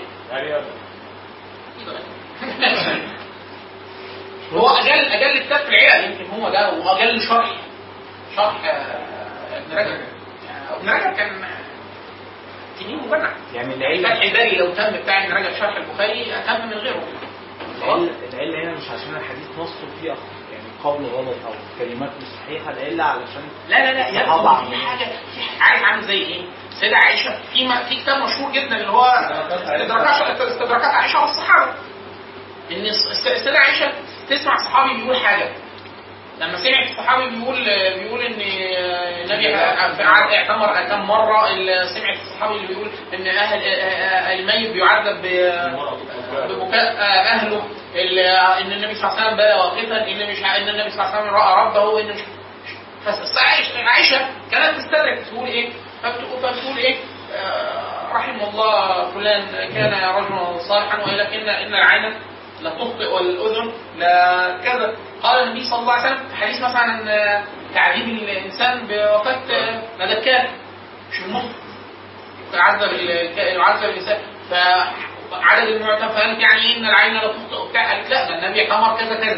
هو اجل اجل كتاب في العلل يمكن هو ده واجل شرح شرح آه، ابن رجب آه، ابن رجب كان تنين مبنع يعني فتح العلة الباري لو تم بتاع ابن رجب شرح البخاري اتم من غيره خلاص العلة العلة هنا مش عشان الحديث نصه فيه أخ- يعني قول غلط أو كلمات مش صحيحة العلة علشان لا لا لا يا الصحابة ابني في عاملين. حاجه في عارف عامل زي ايه؟ سيدة عائشه في ما في كتاب مشهور جدا اللي هو استدراكات استدراكات عائشه والصحابه ان الس- السيدة عائشه تسمع صحابي بيقول حاجه لما سمعت الصحابي بيقول بيقول ان النبي اعتمر كم مره ال- سمعت الصحابي اللي بيقول ان اهل الميت بيعذب ب- ببكاء اهله ال- ان النبي صلى الله عليه وسلم بال واقفا ان مش ع- ان النبي صلى الله عليه وسلم راى ربه ان مش فعائشة عائشة كانت تستدرك تقول ايه؟ فبتقول, فبتقول ايه؟ آه، رحم الله فلان كان رجلا صالحا ولكن ان العين لا تخطئ والاذن لا كذا قال النبي صلى الله عليه وسلم في حديث مثلا عن آه، تعذيب الانسان بوفاه آه، ملكات مش المخ يعذب ال- يعذب الانسان فعدد المعتم فقالت يعني ايه ان العين لا تخطئ وبتاع قالت لا ده النبي امر كذا كذا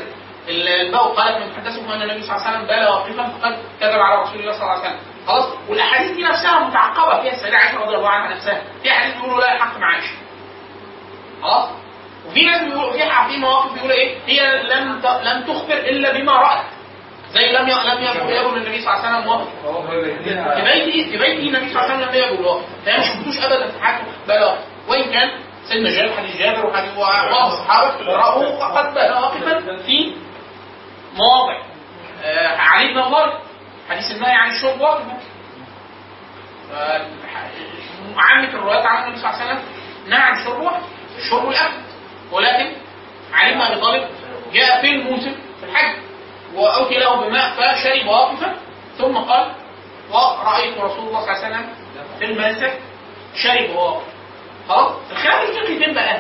الباء قالت من حدثكم ان النبي صلى الله عليه وسلم بال واقفا فقد كذب على رسول الله صلى الله عليه وسلم خلاص والاحاديث دي نفسها متعقبه فيها السيده عائشه رضي الله عنها نفسها في احاديث بيقولوا لا الحق مع عائشه خلاص وفي ناس بيقولوا في في مواقف بيقولوا ايه هي لم ت- لم تخبر الا بما رات زي لم ي- لم يكن يقول النبي صلى الله عليه وسلم واقف في بيتي في بيتي النبي صلى الله عليه وسلم لم يقل واقف فهي ما شفتوش ابدا في حياته بال واقف وان كان سيدنا جابر حديث جابر وحديث وبعض الصحابه راوا قد بال واقفا في مواضع آه، علي بن الله حديث النهي عن الشرب واقفا آه، عامة الروايات عن النبي صلى الله عليه وسلم نهى عن الشرب واقف الشرب الاكل ولكن علي بن ابي طالب جاء في الموسم في الحج واوتي له بماء فشرب واقفا ثم قال ورأيت رسول الله صلى الله عليه وسلم في المنسك شرب واقفا خلاص الخلاف الفقهي فين بقى؟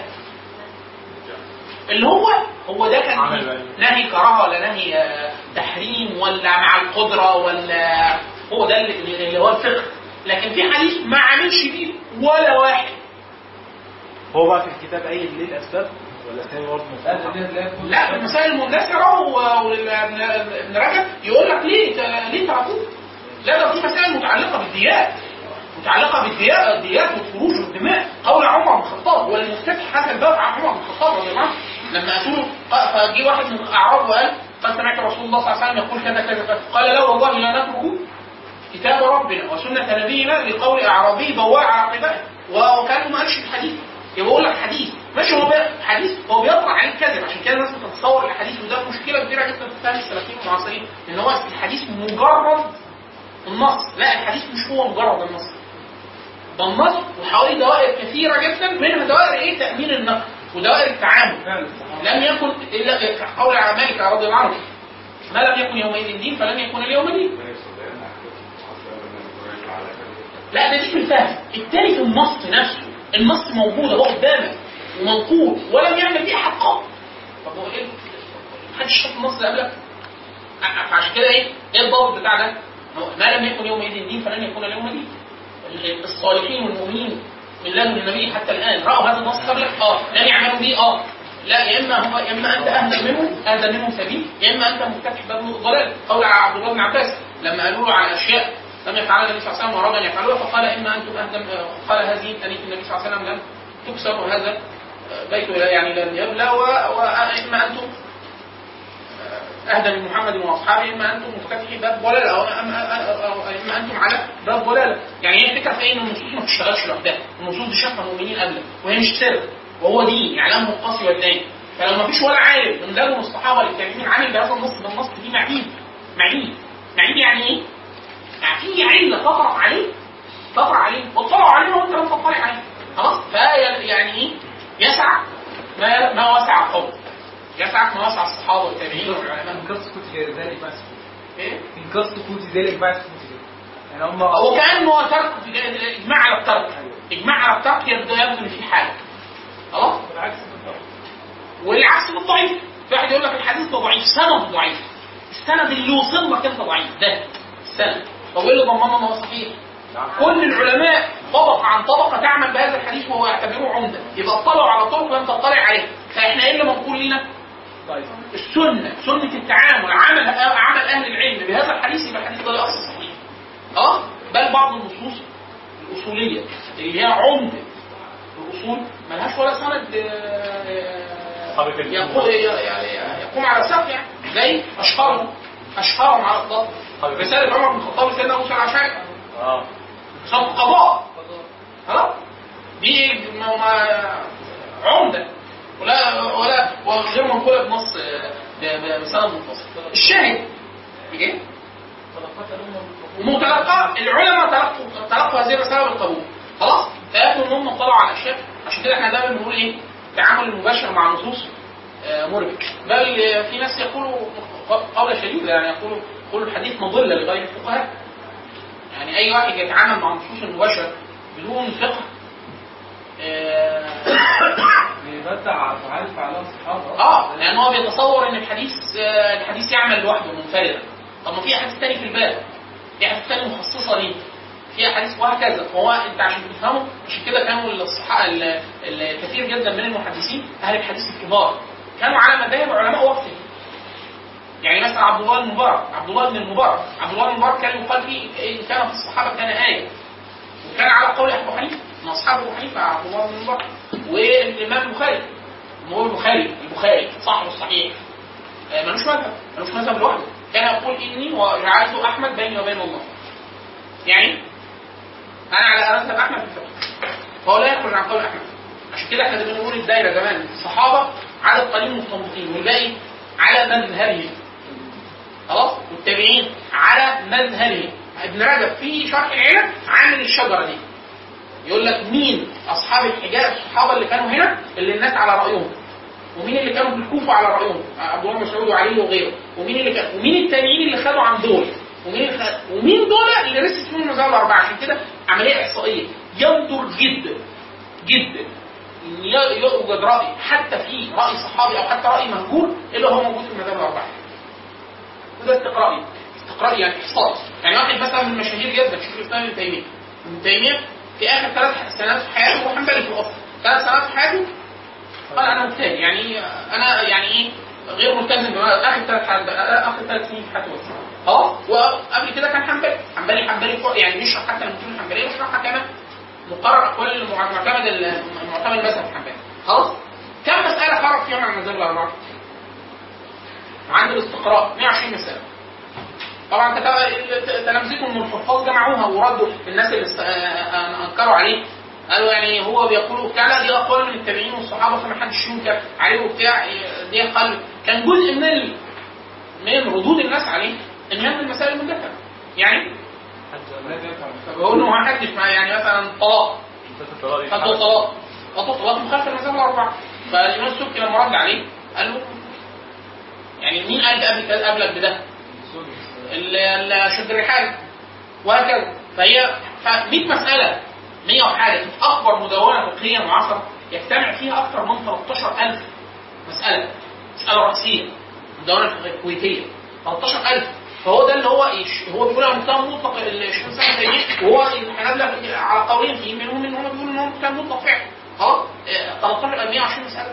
اللي هو هو ده كان إيه؟ نهي كراهه ولا نهي آه، تحريم ولا مع القدره ولا هو ده اللي, اللي هو الفقه لكن في حديث ما عملش بيه ولا واحد هو بقى في الكتاب قايل ليه الاسباب ولا ثاني برضه لا المسائل المندثره وابن رجب يقول لك ليه ليه تركوه؟ لا ده في مسائل متعلقه بالديات متعلقه بالديات الديات والفروج والدماء قول عمر بن الخطاب والمفتتح هذا الباب عن عمر بن الخطاب رضي الله عنه لما قالوا له فجي واحد من الاعراب وقال قد سمعت رسول الله صلى الله عليه وسلم يقول كذا كذا كذا قال لا والله لا نترك كتاب ربنا وسنة نبينا لقول أعرابي بواع على عقبائه وكان ما قالش الحديث يبقى بقول لك حديث ماشي هو بي- حديث هو بيطلع عليه الكذب عشان كده الناس بتتصور الحديث وده مشكله كبيره جدا في فهم السلفيين المعاصرين ان هو الحديث مجرد النص لا الحديث مش هو مجرد النص ده النص وحوالي دوائر كثيره جدا منها دوائر ايه تامين النقل ودوائر التعامل لم يكن الا قول مالك رضي الله عنه ما لم يكن يومئذ دين فلم يكن اليوم دين لا ده دي في الفهم التاني في النص نفسه النص موجود اهو قدامك ومنقول ولم يعمل بيه احد قط طب هو ايه محدش شاف النص ده قبلك ع- فعشان كده ايه ايه الضابط بتاع ده هو ما لم يكن يومئذ دين فلن يكون اليوم دين ال- الصالحين والمؤمنين من لدن النبي حتى الان راوا هذا النص قبلك اه لم يعملوا به اه لا يا اما هو يا اما انت اهدى منهم اهدى منهم سبيل يا اما انت مفتتح باب الضلال قول عبد الله بن عباس لما قالوا له على اشياء لم يفعلها النبي صلى الله عليه وسلم واراد ان يفعلوها فقال اما انتم اهدى قال هذه انيه النبي صلى الله عليه وسلم لم تكسر وهذا بيت لا يعني لن يبلى و- واما انتم اهدى من محمد واصحابه اما انتم مفتتحي باب ضلاله او اما أو اما انتم على باب ضلاله يعني هي الفكره في ايه ان النصوص ما بتشتغلش لوحدها النصوص دي شافها المؤمنين قبلك وهي مش سر وهو دين يعلمه القاسي والداني فلو ما فيش ولا عالم من لدن الصحابه التابعين عامل بهذا النص ده النص دي معيب معيب معيب يعني ايه؟ يعني في علة تطرق عليه تطرق عليه واطلعوا عليه وانت لم تطلع عليه خلاص فهي يعني ايه يسع ما ما وسع القوم يسع ما وسع الصحابه والتابعين والعلماء إن قصة كنت ذلك بس ايه إن قصة كنت ذلك بس كنت ذلك يعني هم وكانه ترك اجماع على الترك اجماع على الترك يبدو يبدو ان في حاجه خلاص بالعكس والعكس بالضعيف في واحد يقول لك الحديث ده ضعيف سند ضعيف السند اللي يوصل لك انت ضعيف ده السند طب ايه اللي ضمننا ان هو صحيح كل العلماء طبقة عن طبقة تعمل بهذا الحديث وهو يعتبره عمدة يبقى اطلعوا على طرق لم تطلع عليه فاحنا ايه اللي منقول لنا؟ السنة سنة التعامل عمل عمل أهل العلم بهذا الحديث يبقى الحديث ده له أصل صحيح اه بل بعض النصوص الأصولية اللي هي عمدة الأصول ملهاش ولا سند آه، يقو- يعني يقوم على ساق يعني زي أشهرهم أشهرهم على الضبط رسالة عمر بن الخطاب سيدنا موسى العشائري اه خط قضاء خلاص دي ما ما عمدة ولا ولا وغير منقولة بنص آه، ب- ب- بسند منفصل الشاهد ايه؟ متلقى العلماء تلقوا تلقوا هذه الرسالة بالقبول خلاص فيبدو ان هم اطلعوا على اشياء عشان كده احنا دايما بنقول ايه؟ التعامل المباشر مع النصوص آه، مربك بل آه، في ناس يقولوا قولة شديدة يعني يقولوا يقولوا الحديث مضلة لغير الفقهاء يعني اي واحد يتعامل مع النصوص المباشرة بدون فقه آه، بيبدع أفعال فعلها الصحابة اه لان هو بيتصور ان الحديث آه، الحديث يعمل لوحده منفردا طب ما في احاديث تاني في الباب في احاديث تاني مخصصه ليه في احاديث وهكذا فهو انت عشان تفهمه عشان كده كانوا الصحابه ال- الكثير جدا من المحدثين اهل الحديث الكبار كانوا على مذاهب علماء وقته يعني مثلا عبد الله بن المبارك عبد الله بن المبارك عبد الله بن المبارك كان يقال فيه إن كان في الصحابه كان آية وكان على قول ابو حنيفه من اصحاب ابو حنيفه عبد الله بن المبارك والامام البخاري هو البخاري البخاري صاحب الصحيح آه، ملوش مذهب ملوش مذهب لوحده كان يقول اني وجعلت احمد بيني وبين الله يعني انا على مذهب احمد في الفقه فهو لا يخرج عن قول احمد عشان كده احنا بنقول الدايره زمان الصحابه عدد قليل مستنبطين والباقي على مذهبهم خلاص والتابعين على مذهبهم ابن رجب في شرح العلم عامل الشجره دي يقول لك مين اصحاب الحجاب الصحابه اللي كانوا هنا اللي الناس على رايهم ومين اللي كانوا في الكوفه على رايهم عبد الله بن مسعود وعلي وغيره ومين اللي كان ومين التابعين اللي خدوا عن دول ومين اللي خد... ومين دول اللي رست فيهم المذاهب الاربعه عشان كده عمليه احصائيه يندر جدا جدا ان ي- يوجد راي حتى في راي صحابي او حتى راي مهجور الا هو موجود في المذاهب الاربعه وده استقرائي استقرائي يعني احصاء يعني واحد مثلا من المشاهير جدا شيخ الاسلام ابن تيميه ابن تيميه في اخر ثلاث سنوات في حياته هو حنبلي في الاصل ثلاث سنوات في حياته قال انا مجتهد يعني انا يعني ايه غير ملتزم بما اخر ثلاث اخر ثلاث سنين في حياته بس خلاص وقبل كده كان حنبلي حنبلي حنبلي فوق يعني بيشرح حتى المتون الحنبليه يشرحها كمان مقرر اقوال المع- المعتمد المعتمد المذهب الحنبلي خلاص كم مساله فرق فيهم عن المذاهب الاربعه؟ عند الاستقراء 120 مساله طبعا كتاب- تلامذته من الحفاظ جمعوها وردوا الناس اللي است- آه، انكروا عليه قالوا يعني هو بيقول وبتاع لا دي اقوال من التابعين والصحابه فما حدش ينكر عليه وبتاع دي قال كان جزء من ال... من ردود الناس عليه ان هي من المسائل المدخله يعني بقول له ما حدش مع- يعني مثلا طلاق خدوا طلاق خدوا طلاق مخالفه للمذاهب الاربعه فالامام السبكي لما رد عليه قال له يعني مين قال ده قبل قبلك بده؟ ال- ال- شد الرحال وهكذا فهي ف 100 مسألة 100 وحاجة في أكبر مدونة فقهية معاصرة يجتمع فيها أكثر من 13000 مسألة مسألة رئيسية مدونة الفقهية الكويتية 13000 فهو ده اللي هو إيش هو بيقول على مستوى مطلق الشيخ سعد زي وهو الحنابلة على قولين فيه منهم ان هم بيقولوا ان هو كان مطلق فعلا خلاص آه، 13 120 مسألة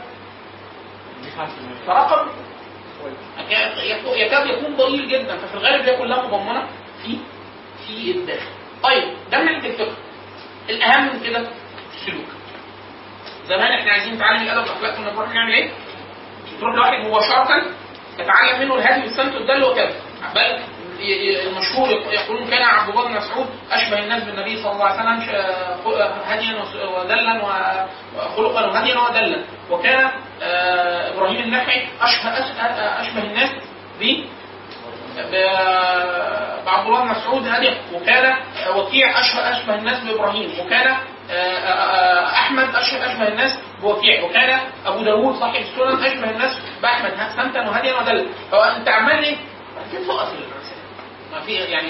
فرقم يكاد يكاد يكون ضئيل جدا ففي الغالب هي كلها مضمنه في في الداخل. طيب ده من ناحيه الفقه. الاهم من كده السلوك. زمان احنا عايزين نتعلم الادب والاخلاق كنا بنروح نعمل ايه؟ تروح لواحد مباشره تتعلم منه الهدي والسمت والدل وكذا بل ي- ي- المشهور يق- يقولون كان عبد الله بن مسعود اشبه الناس بالنبي صلى الله عليه وسلم ش- خ- هديا وس- ودلا و- وخلقا وهديا ودلا وكان آه، ابراهيم النخعي اشبه أش- اشبه الناس ب ب- بعبد الله بن مسعود هدي وكان وكيع اشبه اشبه الناس بابراهيم وكان آه، آه، آه، احمد اشبه اشبه الناس بوكيع وكان ابو داوود صاحب السنن اشبه الناس باحمد سمتا وهديا ودلا هو انت عمال ايه؟ في تقف الرسالة ما في يعني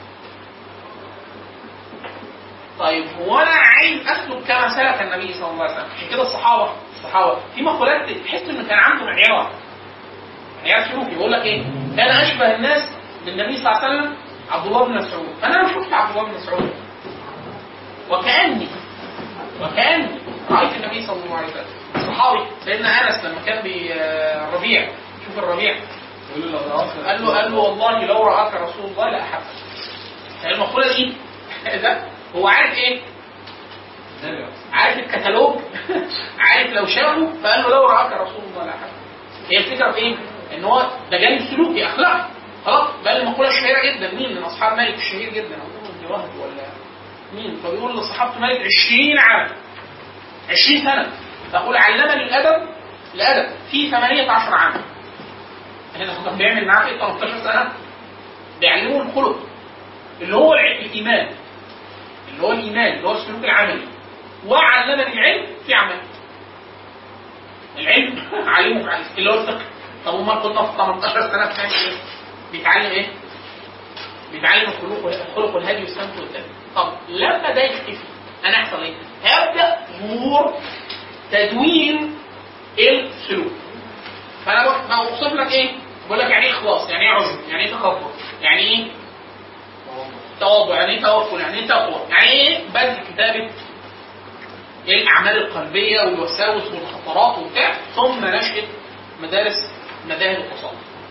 طيب هو انا عايز اسلك كما سلك النبي صلى الله عليه وسلم عشان كده الصحابه الصحابه في مقولات تحس انه كان عنده معيار معيار سلوكي بيقول لك ايه؟ كان اشبه الناس بالنبي صلى الله عليه وسلم عبد الله بن مسعود انا لو شفت عبد الله بن مسعود وكاني وكاني رايت النبي صلى الله عليه وسلم الصحابي سيدنا انس لما كان بالربيع شوف الربيع قال له قال له والله لو راك رسول الله لاحبك المقوله دي ده هو عارف ايه؟ عارف الكتالوج عارف لو شافه فقال له لو راك رسول الله لاحبك هي الفكره في ايه؟ ان هو ده جانب سلوكي اخلاقي خلاص بل المقوله الشهيره جدا مين من اصحاب مالك الشهير جدا اظن ابن وهب ولا مين فبيقول لصحابه مالك 20 عام 20 سنه تقول علمني الادب الادب في 18 عام هنا كان بيعمل معاه في 13 سنه بيعلمه الخلق اللي هو الع- الايمان اللي هو الايمان اللي هو السلوك العملي وعلمني العلم في عمل العلم علمه في عمل اللي هو الفقه طب امال كنا في 18 سنه بنعمل ايه؟ بيتعلم ايه؟ بيتعلم الخلق وال- الخلق والهدي والسمت والدم طب لما ده يختفي انا هيحصل ايه؟ هيبدا ظهور تدوين السلوك فانا بق- بوصف لك ايه؟ بقول لك يعني ايه اخلاص؟ يعني ايه عزم؟ يعني ايه تكبر؟ يعني ايه تواضع؟ يعني ايه توكل؟ يعني ايه تقوى؟ يعني ايه بذل كتابه الاعمال القلبيه والوساوس والخطرات وبتاع ثم نشأة مدارس مذاهب التصوف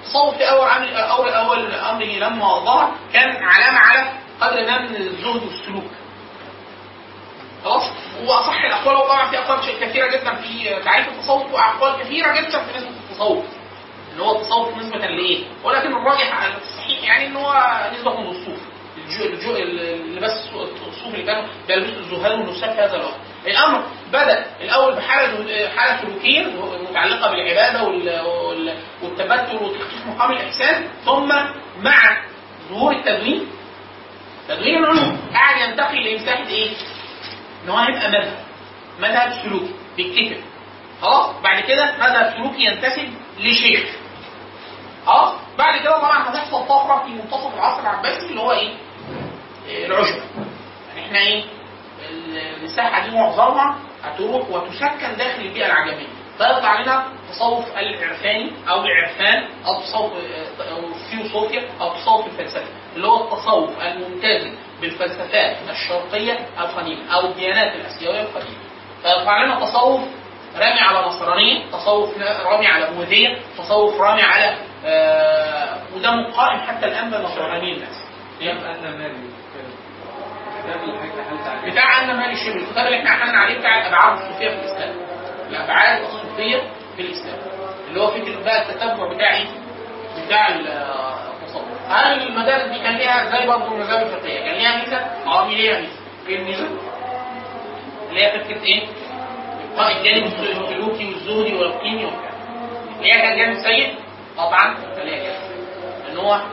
التصوف في اول عمل اول اول امره لما ظهر كان علامه على قدر ما من الزهد والسلوك خلاص واصح الاقوال وطبعا في اقوال كثيره جدا في تعريف التصوف واقوال كثيره جدا في نسبه التصوف اللي هو التصوف نسبه لايه ولكن الراجح على الصحيح يعني ان هو نسبه من الصوف الجو الجو اللي بس الصوف اللي كانوا بيلبسوا الزهاد والنساك في هذا الوقت الامر بدا الاول بحاله حاله سلوكيه متعلقه بالعباده وال- وال- والتبتل وتحقيق مقام الاحسان ثم مع ظهور التدوين تدوين العلوم قاعد ينتقل لمساحه ايه؟ ان هو هيبقى مذهب مذهب سلوكي بيتكتب خلاص بعد كده مذهب سلوكي ينتسب لشيخ خلاص بعد كده طبعا هتحصل طفره في منتصف العصر العباسي اللي هو ايه؟ إيه، العشب يعني احنا ايه؟ المساحه دي معظمها هتروح وتسكن داخل البيئه العجميه فيطلع لنا التصوف العرفاني او العرفان او تصوف او الثيوصوفيا او التصوف الفلسفي اللي هو التصوف الممتاز بالفلسفات الشرقيه القديمه او الديانات الاسيويه القديمه فيطلع لنا تصوف رامي على نصرانيه تصوف رامي على بوذيه تصوف رامي على آه وده قائم حتى الان بالنصرانيين الناس كتاب أنا مالي كتاب الحاجة حلت عليه بتاع أنا مالي شبه الكتاب اللي احنا حلنا عليه بتاع الابعاد الصوفيه في الاسلام الابعاد الصوفيه في الاسلام اللي هو فكره بقى التتبع بتاع ايه؟ بتاع التصوف هل المدارس دي كان ليها زي برضه المذاهب الفقهيه كان ليها ميزه؟ اه ليها ميزه ايه الميزه؟ اللي هي فكره ايه؟ ابقاء الجانب السلوكي والزهدي والقيمي وبتاع اللي هي كان جانب سيء طبعا كان ليها جانب سيء ان هو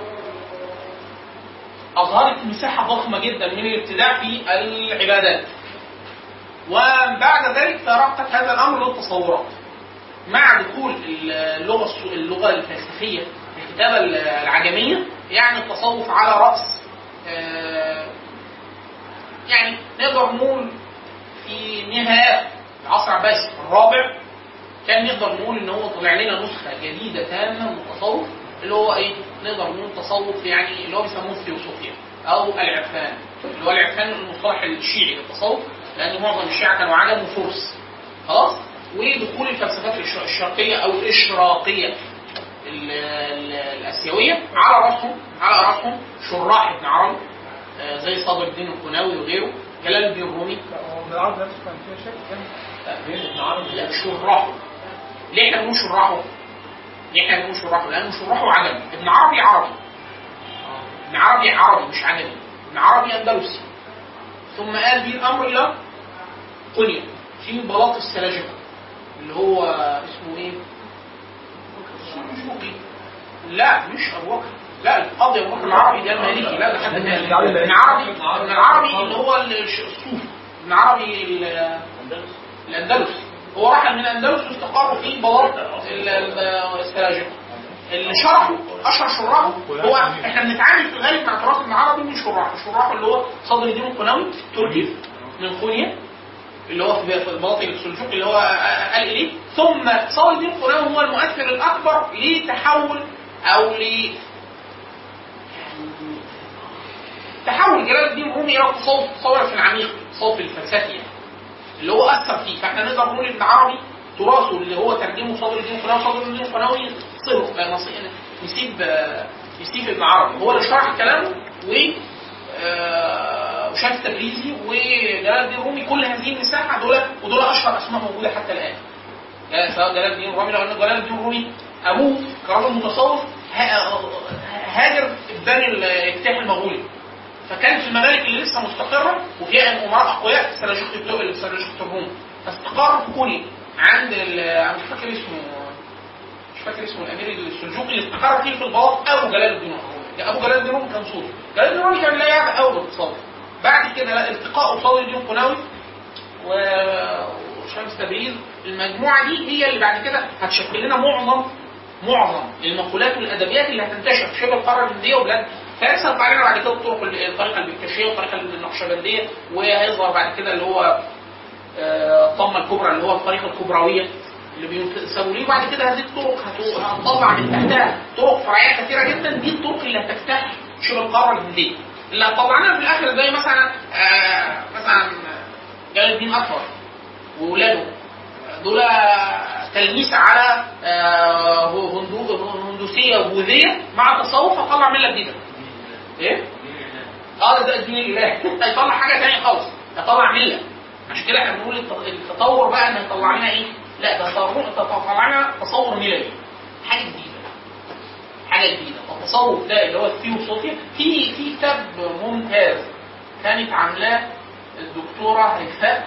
أظهرت مساحة ضخمة جدا من الابتداع في العبادات وبعد ذلك ترقت هذا الأمر للتصورات مع دخول اللغة السو- اللغة الفلسفية في الكتابة العجمية يعني التصوف على رأس آه، يعني نقدر نقول في نهاية العصر العباسي الرابع كان نقدر نقول ان هو طلع لنا نسخه جديده تامه من التصوف اللي هو ايه؟ نقدر نقول تصوف يعني اللي هو بيسموه الثيوصوفيا او العرفان اللي هو العرفان المصطلح الشيعي للتصوف لان معظم الشيعة كانوا عجم وفرس خلاص؟ ودخول الفلسفات الش- الشرقيه او الاشراقيه ال- ال- الاسيويه على راسهم على راسهم شراح ابن عربي آه، زي صدر الدين القناوي وغيره جلال الدين الرومي هو بالعرض نفسه كان فيها شك كان بين ابن عربي لا شراحه ليه احنا بنقول شراحه؟ ليه احنا بنقول شراحه؟ لانه شراحه عجمي ابن عربي عربي ابن عربي عربي مش عجمي ابن عربي اندلسي ثم قال به الامر الى قنيا في بلاط السلاجقه اللي هو اسمه ايه؟ السلجوقي لا مش ابو بكر لا القاضي ابو بكر العربي ده المالكي لا ده حد تاني ابن عربي ابن العربي اللي هو الش- الصوفي ابن عربي ال- الاندلس هو راح من الاندلس واستقر في بلاط ال- ال- السلاجقه اللي شرحه اشهر شراحه هو احنا بنتعامل في الغالب مع تراث ابن عربي من شراحه شراحه اللي هو صدر الدين القناوي تركي من قونيا اللي هو في في الباطن السلجوقي اللي هو قال اليه ثم صدر الدين القناوي هو المؤثر الاكبر لتحول او ل تحول جلال الدين الرومي الى التصوف التصور في العميق التصوف الفلسفي يعني اللي هو اثر فيه فاحنا نقدر نقول ابن عربي تراثه اللي هو ترجمه صدر الدين القناوي صدر الدين القناوي صله بقى نص- نسيب آه، نسيب ابن عربي هو اللي شرح كلامه و آه، وشاف التبريزي وجلال الدين الرومي كل هذه المساحه دول ودول اشهر اسماء موجوده حتى الان جلال- سواء جلال الدين الرومي لو ان جلال الدين الرومي ابوه كرجل متصوف ها- هاجر ابدان الاجتياح المغولي فكانت الممالك اللي لسه مستقره وفيها امراء اقوياء السلاجقه التو- السلاجقه الروم فاستقر في كوني عند ال- أنا مش فاكر اسمه مش فاكر اسمه الامير السلجوقي اللي استقر فيه في البلاط ابو جلال الدين الرومي ابو جلال الدين الرومي كان صوفي جلال الدين الرومي كان لا يعرف قوي بالاقتصاد بعد كده لا التقاء صدر الدين القناوي و- وشمس تبريز المجموعه دي هي اللي بعد كده هتشكل لنا معظم معظم المقولات والادبيات اللي هتنتشر في شبه القاره الهنديه وبلاد فارس هيطلع لنا بعد كده الطرق الطريقه البكاشيه والطريقه النقشبنديه وهيظهر بعد كده اللي هو آه، الطامه الكبرى اللي هو الطريقه الكبرويه اللي بينسبوا ليه وبعد كده هذه الطرق هت- هتطلع من تحتها طرق فرعيه كثيره جدا دي الطرق اللي هتفتح شبه القاره الهنديه اللي هتطلع لنا في الاخر زي مثلا آه، مثلا جلال الدين اكبر واولاده دول تلميس على آه، هندو- هندوسيه وبوذيه مع تصوف هطلع مله جديده ايه؟ اه ده الدين الالهي هيطلع حاجه ثانيه خالص هيطلع مله عشان كده احنا بنقول الت- التطور بقى ان يطلع لنا ايه؟ لا ده تطور- تطلع لنا تصور مللي حاجه جديده حاجه جديده التصوف ده اللي هو الثيوصوفيا في في كتاب ممتاز كانت عاملاه الدكتوره هيفاء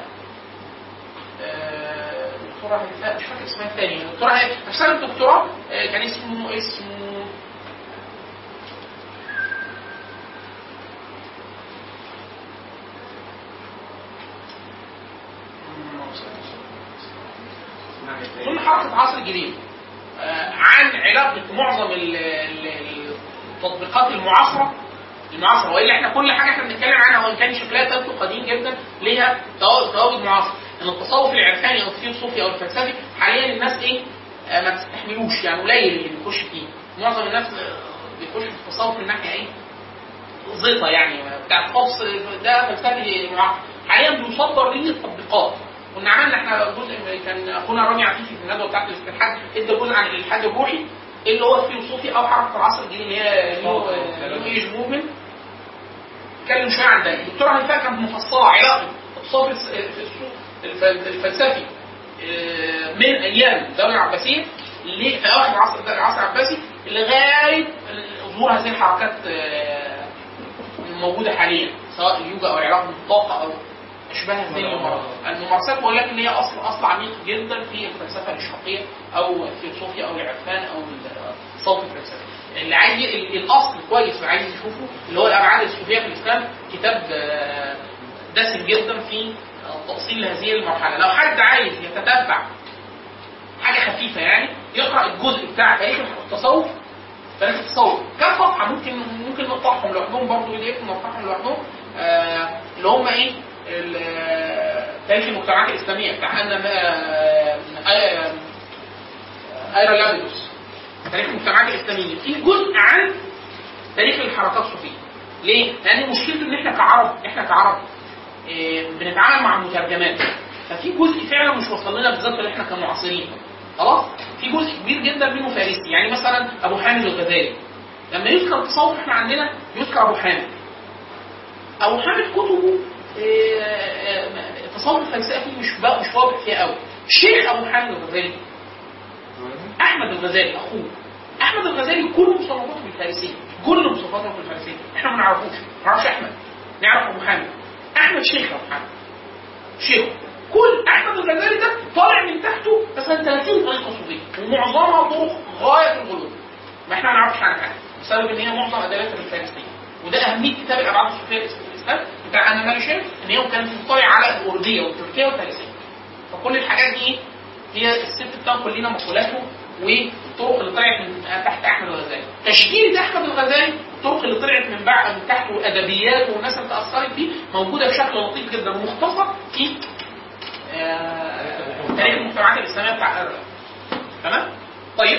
آه، دكتوره هيفاء مش فاكر اسمها الثاني الدكتوره هيفاء رسالة الدكتوراه آه، كان اسمه اسمه ثم حركة عصر الجديد آه، عن علاقة معظم ال- ال- التطبيقات المعاصرة المعاصرة وإلا احنا كل حاجة احنا بنتكلم عنها وإن كان شكلها تبدو قديم جدا ليها تو- تواجد معاصر إن التصوف العرفاني أو الثيوصوفي أو الفلسفي حاليا الناس إيه آه، ما تستحملوش يعني قليل اللي بيخش فيه معظم الناس آه، بيخش في التصوف من ناحية إيه زيطة يعني بتاع الخاص ده فلسفي معقد حاليا بيصدر ليه التطبيقات كنا عملنا احنا جزء كان اخونا رامي عفيفي في الندوه بتاعت الالحاد ادى جزء عن الالحاد الروحي اللي هو الفيلسوفي او حركه العصر الجديد اللي هي نيو نيو ايج موفمنت اتكلم شويه عن ده الدكتوره هيفاء كانت مفصله علاقه التصوف الس- في السوق الف- الفلسفي آه، من ايام الدوله العباسيه ل- في اواخر العصر العصر العباسي لغايه ظهور هذه الحركات آه، الموجوده حاليا سواء اليوجا او العلاقه بالطاقه او اشباه هذه الممارسات الممارسات ولكن هي اصل اصل عميق جدا في الفلسفه الاشراقيه او الفيلسوفيا او العرفان او الصوت الفلسفي اللي عايز ال- الاصل كويس اللي عايز يشوفه اللي هو الابعاد الصوفيه في الاسلام كتاب آه، دسم جدا في تأصيل لهذه المرحله لو حد عايز يتتبع حاجه خفيفه يعني يقرا الجزء بتاع تاريخ التصوف تاريخ التصوف كم صفحه ممكن ممكن نقطعهم لوحدهم برضه بي دي اف نقطعهم لوحدهم آه اللي هم ايه ال- آه، تاريخ المجتمعات الاسلاميه بتاع ان ايرا لابيدوس تاريخ المجتمعات الاسلاميه في جزء عن تاريخ الحركات الصوفيه ليه؟ لان مشكلته ان احنا كعرب احنا كعرب آه، بنتعامل مع مترجمات ففي جزء فعلا مش وصل لنا بالذات اللي احنا كمعاصرين خلاص في جزء كبير جدا منه فارسي يعني مثلا ابو حامد الغزالي لما يذكر التصوف احنا عندنا يذكر ابو حامد ابو حامد كتبه آه، آه، التصوف الفلسفي مش بقى مش واضح فيها قوي الشيخ ابو حامد الغزالي احمد الغزالي اخوه احمد الغزالي كل مصنفاته بالفارسيه كل مصنفاته بالفارسيه احنا ما نعرفوش ما نعرفش احمد نعرف ابو حامد احمد شيخ ابو حامد شيخ كل احمد الغزالي ده طالع من تحته مثلا 30 طريقه صوفيه ومعظمها طرق غايه في الغلو ما احنا ما نعرفش عنها حاجه بسبب ان هي معظم ادواتها بالفارسيه وده اهميه كتاب الابعاد الصوفيه في الاسلام بتاع انا مالي ان هي كانت مطلع على الارديه والتركيه والفارسيه فكل الحاجات دي ايه؟ هي الست بتنقل لنا مقولاته والطرق اللي طلعت من تحت احمد الغزالي تشكيل احمد الغزالي الطرق اللي طلعت من بعد من تحت والادبيات والناس اللي تاثرت بيه موجوده بشكل لطيف جدا ومختصر في آه، تاريخ المجتمعات الاسلاميه بتاع ايرلند تمام طيب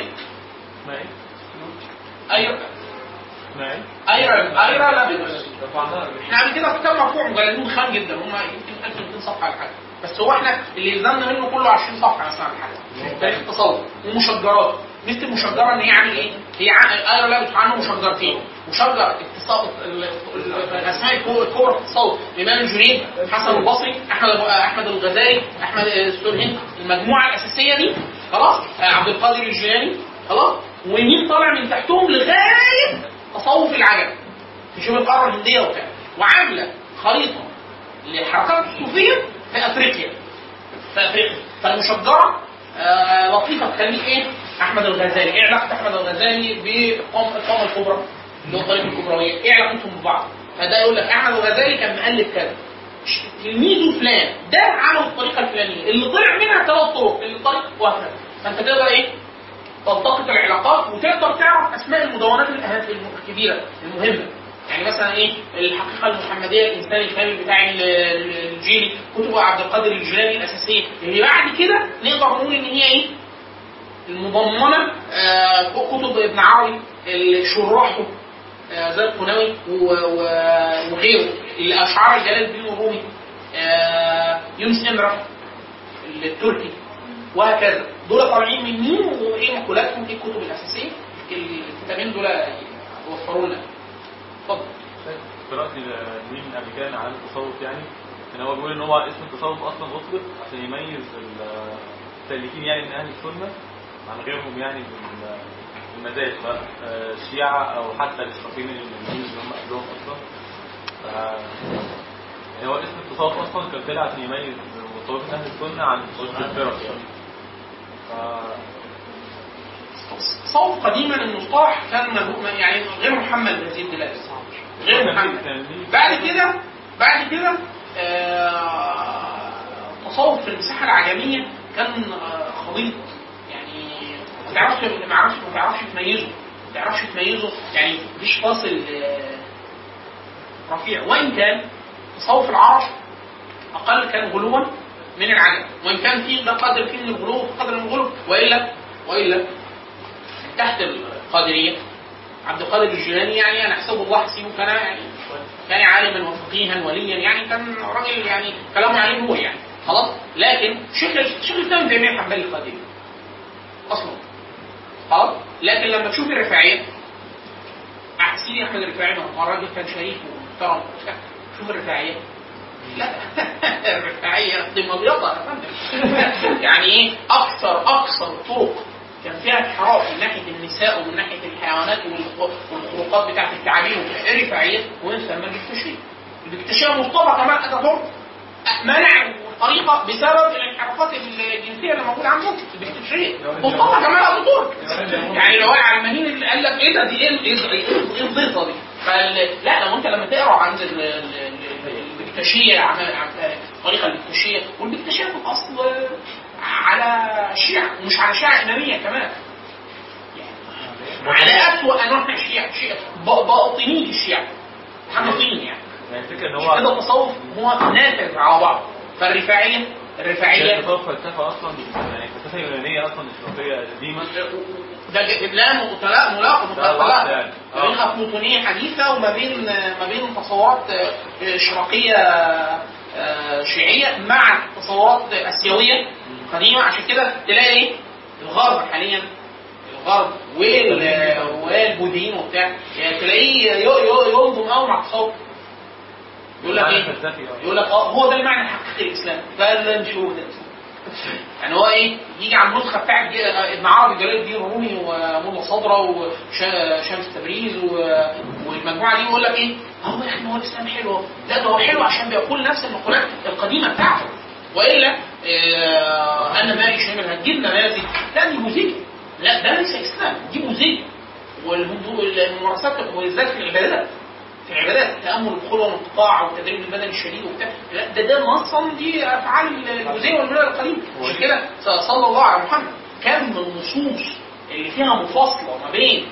ايوه اسماعيل ايرا ايرا لابيدوس رفعناها احنا قبل كده في كتاب مرفوع مجلدين خام جدا هم يمكن 1200 صفحه ولا حاجه بس هو احنا اللي يلزمنا منه كله 20 صفحه مثلا ولا حاجه تاريخ التصوف ومشجرات مثل المشجره ان هي عامل ايه؟ هي ع- ايرا لابيدوس عنه مشجرتين مشجر التصوف ال- ال- الاسماء الكو- الكبرى في التصوف الامام الجنيد حسن البصري احمد أبو- احمد الغزالي احمد السرهند المجموعه الاساسيه دي خلاص آه، عبد القادر الجيلاني خلاص ومين طالع من تحتهم لغايه تصوف العجم في شبه القاره الهنديه وبتاع وعامله خريطه للحركات الصوفيه في افريقيا في افريقيا فالمشجره آه لطيفه تخليك ايه؟ احمد الغزالي، ايه علاقه احمد الغزالي بالقوم القوم الكبرى اللي هو الطريقه الكبرويه؟ ايه علاقتهم ببعض؟ فده يقول لك احمد الغزالي كان مؤلف كذا ش- تلميذه فلان ده عمل الطريقه الفلانيه اللي طلع منها ثلاث طرق اللي طلع وهكذا فانت تقدر ايه؟ تلتقط العلاقات وتقدر تعرف اسماء المدونات الأهم- الكبيره المهمه يعني مثلا ايه الحقيقه المحمديه الانسان الكامل بتاع ال- ال- الجيلي كتب عبد القادر الجيلاني الاساسيه اللي بعد كده نقدر نقول ان هي ايه المضمنه آه كتب ابن عربي اللي شراحه آه زي القناوي و- و- وغيره اللي اشعار جلال الدين الرومي آه يونس امره التركي وهكذا دول طالعين من مين وايه مقولاتهم ايه الكتب الاساسيه الكتابين دول يوفروا لنا اتفضل قرأت لمين من قبل كده عن التصوف يعني ان هو بيقول ان هو اسم التصوف اصلا اطلق عشان يميز السالكين يعني من اهل السنه عن غيرهم يعني من المذاهب سواء آه، الشيعة او حتى الاشرافيين المؤمنين اللي هم قبلهم اصلا ف- يعني هو اسم التصوف اصلا كان طلع عشان يميز متصوفين اهل السنه عن متصوفين الفرق يعني ف- التصوف قديما المصطلح كان مه- يعني غير محمد بهذه الدلاله غير محمد كان ليه- بعد كده بعد كده آه، التصوف في المساحه العجميه كان آه، خليط يعني ما تعرفش ما تعرفش ما تعرفش تميزه ما تعرفش تميزه يعني مفيش فاصل آه، رفيع وان كان تصوف العرب اقل كان غلوا من العجم وان كان فيه ده قدر فيه من الغلو قدر من الغلو والا والا تحت القادريه عبد القادر الجيلاني يعني انا احسبه الله حسيبه كان يعني كان عالما وفقيها وليا يعني كان راجل يعني كلامه عليه نور يعني خلاص لكن شيخ شيخ الاسلام ابن تيميه حنبلي القادري اصلا خلاص لكن لما تشوف الرفاعيه سيدي احمد الرفاعي ما هو الراجل كان شريف ومحترم وبتاع. شوف الرفاعيه لا الرفاعيه دي مضيقه يا فندم يعني ايه اكثر اكثر طرق كان فيها انحراف من ناحيه النساء ومن ناحيه الحيوانات والخ- والخروقات بتاعت التعابين وبتاع الرفاعيه ويسمى البكتشيه البكتشيه مصطفى كمان اتاتورك منع الطريقه بسبب الانحرافات الجنسيه اللي موجوده عندهم البكتشيه مصطفى كمان اتاتورك يعني لو العلمانيين اللي قال لك ايه ده دي ايه ايه ايه الضيطه دي فال- لا لو انت لما تقرا عن ال- ال- ال- البكتشيه عن عن الطريقه البكتشيه والبكتشيه في الاصل على شيعة ومش على شيعة إمامية كمان على أسوأ أنواع الشيعة شيعة ب- باطني الشيعة محمدين يعني يعني الفكره ان كده هو التصوف هو نافذ على بعض فالرفاعية الرفاعية التصوف فلسفه اصلا يعني فلسفه يونانيه اصلا اشرافيه قديمه ده ج- لا متلا- ملاقم ده متلاقم وقت يعني. ما بين آه. افلاطونيه حديثه وما بين ما بين تصورات آه، اشراقيه آه، شيعيه مع تصورات اسيويه قديمه عشان كده تلاقي الغرب حاليا الغرب وال- والبوذيين وبتاع يعني تلاقيه ي- ي- ينظم قوي مع التصوف يقول لك معنى ايه؟ فلسفي آه. يقول لك اه هو ده المعنى الحقيقي للاسلام ده اللي نشوف ده يعني هو ايه يجي على النسخه بتاعت جي- ابن عربي جلال الدين الرومي ومولى صدره وشمس تبريز و- والمجموعه دي يقول لك ايه هو يا اخي هو الاسلام حلو لا ده هو حلو عشان بيقول نفس المقولات القديمه بتاعته والا آه انا مالي شامل هتجيب نماذج لا دي بوذيه لا ده ليس اسلام دي بوذيه والهدوء الممارسات وبالذات في العبادات في العبادات تامل الخلوه والانقطاع والتدريب البدني الشديد وبتاع لا ده ده نصا دي افعال البوذيه والملل القديم عشان كده صلى الله على محمد كان من النصوص اللي فيها مفاصله ما بين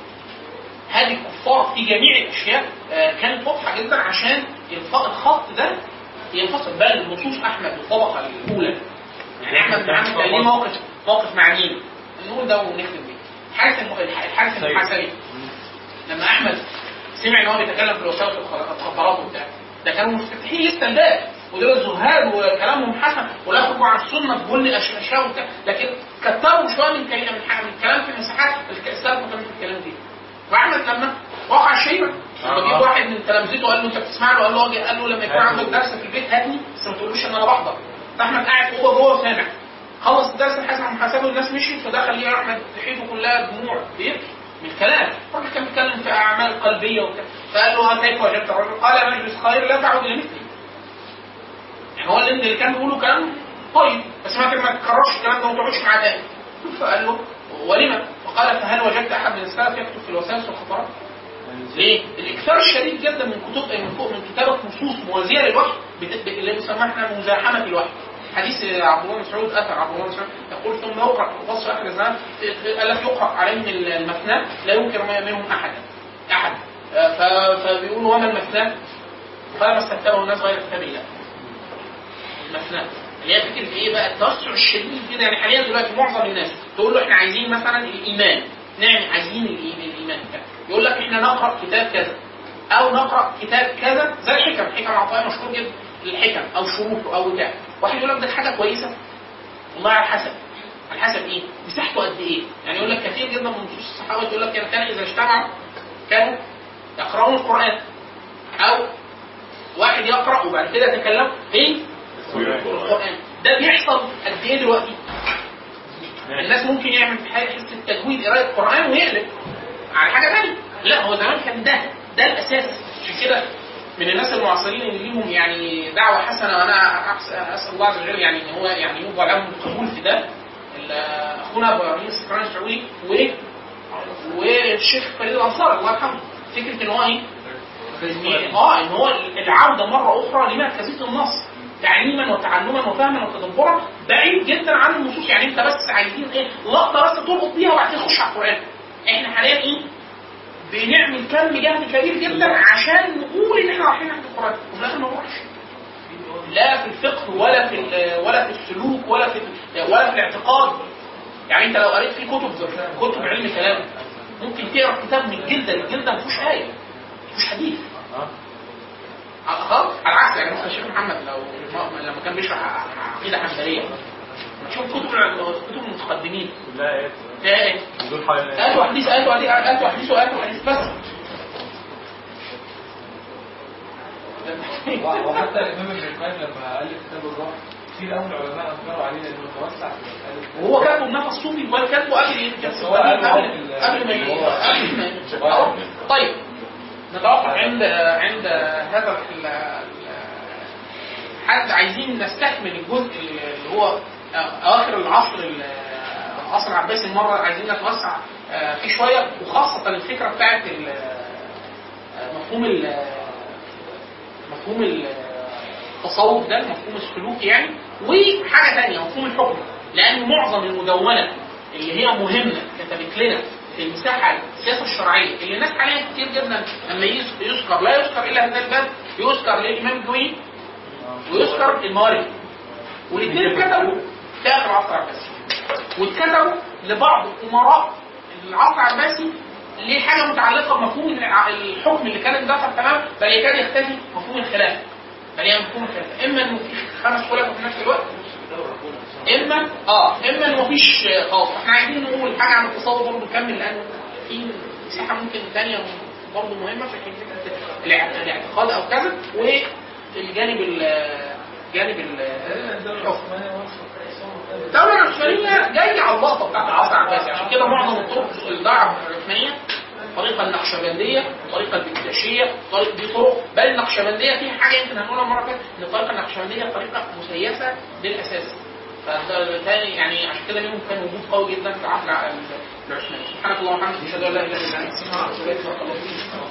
هذه الكفار في جميع الاشياء آه، كانت واضحه جدا عشان الخ- الخط ده ينفصل بل نصوص احمد الطبقه الاولى يعني احمد بن عامر كان ليه موقف موقف مع مين؟ نقول ده ونختم بيه الحارث الم- الحارث المحاسبي لما احمد سمع ان هو بيتكلم في الوسائل الخطرات وبتاع ده كانوا مفتتحين لسه الباب ودول الزهاد وكلامهم حسن ولا يخرجوا عن السنه في كل اشياء وبتاع لكن كتروا شويه من كلام من ح- من الكلام في المساحات السلف ما كانوش الكلام دي واحمد لما وقع الشيبه لما جه واحد من تلامذته قال له انت بتسمع له قال له قال له لما يكون عندك درس في البيت هاتني بس ما تقولوش ان انا بحضر فاحمد قاعد في اوضه جوه وسامع خلص الدرس الحاسب عن محاسبه والناس مشيت فدخل ليه احمد حيته كلها دموع بيبكي من الكلام الراجل كان بيتكلم في اعمال قلبيه وبتاع فقال له ها كيف وجدت الرجل قال يا مجلس خير لا تعود الى مثلي يعني هو اللي اللي كان بيقوله كلام طيب بس ما ما تكررش الكلام ده وما تقعدش معاه تاني فقال له ولما؟ فقال فهل وجدت احد من السلف يكتب في الوسائل والخطرات؟ ليه؟ الاكثار الشديد جدا من كتب من كتب- من كتابه نصوص موازيه للوحي بت- ب- اللي بنسميها احنا مزاحمه الوحي. حديث عبد الله بن مسعود اثر عبد الله بن مسعود يقول ثم يقرا في وصف اخر الزمان قال لك يقرا عليهم المثنى لا ينكر منهم احدا احد آه، ف- فبيقولوا وما المثنى؟ قال ما استكتبه الناس غير كتاب الله. المثنى اللي هي فكره ايه بقى التوسع الشديد كده يعني حاليا دلوقتي معظم الناس تقول له احنا عايزين مثلا الايمان نعمل عايزين الإيمان- الايمان كده يقول لك احنا نقرا كتاب كذا او نقرا كتاب كذا زي الحكم حكم عطايا مشهور جدا الحكم او شروطه او بتاع واحد يقول لك ده حاجه كويسه والله على حسب على حسب ايه؟ مساحته قد ايه؟ يعني يقول لك كثير جدا من نصوص الصحابه يقول لك كان اذا اجتمعوا كانوا يقرؤون القران او واحد يقرا وبعد كده يتكلم في القران ده بيحصل قد ايه دلوقتي؟ الناس ممكن يعمل في حاجه حس التجويد قرايه القران ويقلب على حاجه ثانيه لا هو زمان كان ده ده الاساس عشان كده من الناس المعاصرين اللي ليهم يعني دعوه حسنه وانا أحس- اسال الله عز وجل يعني ان هو يعني يوضع لهم القبول في ده ال- اخونا ابو ابراهيم السكران السعودي و والشيخ فريد الانصار الله يرحمه فكره ان هو ايه؟ إن- اه ان هو العوده مره اخرى لمركزيه النص تعليما وتعلما وفهما وتدبرا بعيد جدا عن النصوص يعني انت بس عايزين ايه لقطه بس تلقط بيها وبعد كده تخش على القران احنا حاليا ايه بنعمل كم جهد كبير جدا عشان نقول ان احنا رايحين ناحيه القران وفي الاخر ما نروحش لا في الفقه ولا في ال- ولا في السلوك ولا في ولا في الاعتقاد يعني انت لو قريت في كتب كتب علم كلام ممكن تقرا كتاب من جلده لجلده ما فيهوش ايه ما فيهوش حديث خلاص على العكس يعني مثلا الشيخ محمد لو لما كان بيشرح عقيده حنبليه تشوف كتب كتب المتقدمين كلها ايات فيها ايه؟ بدون حيوانات آيات وحديث آيات وحديث آيات وحديث وآيات وحديث بس وحتى الامام ابن القيم لما الف كتاب الروح كتير قوي العلماء انكروا عليه لانه متوسع في مساله وهو كاتبه بنفس صوفي ولا كاتبه قبل يمكن بس هو قال قبل ال- قبل ما ي- هو- قبل ما ي- أهو. طيب نتوقف عند عند هذا ال- ال- حد عايزين نستكمل الجزء اللي هو اواخر العصر ال- العصر العباسي المره عايزين نتوسع آه، فيه شويه وخاصه الفكره بتاعت ال- آه، مفهوم ال- مفهوم التصوف ده المفهوم السلوكي يعني وحاجه ثانيه مفهوم الحكم لان معظم المدونه اللي هي مهمه كتبت لنا في المساحه السياسه الشرعيه اللي الناس حاليا كتير جدا لما يذ- يذكر لا يذكر الا هذا الباب يذكر للامام الجويني ويذكر الموارد والاثنين اتكتبوا في اخر العصر العباسي واتكتبوا لبعض امراء العصر العباسي ليه حاجه متعلقه بمفهوم الع- الحكم اللي كان اندثر تماما بل يكاد يختفي مفهوم الخلافه بل هي مفهوم الخلافه اما انه في خمس خلفاء في نفس الوقت اما اه اما انه مفيش خالص احنا عايزين نقول حاجه عن التصوف برضه نكمل لان في مساحه ممكن ثانيه برضه مهمه في حته الاع- الاعتقاد او كذا والجانب ال- جانب ال- الحكم الدولة العثمانية جاية على اللقطة بتاعت العصر العباسي عشان كده معظم الطرق الدعوة العثمانية الطريقة النقشبندية الطريقة البكتاشية طريقة دي طرق بل النقشبندية فيها حاجة يمكن هنقولها مرة فاتت إن الطريقة النقشبندية طريقة مسيسة بالأساس فده تاني يعني عشان كده ليهم كان وجود قوي جدا في العصر العثماني سبحانك اللهم وبحمدك اشهد ان لا اله الا انت استغفرك واتوب اليك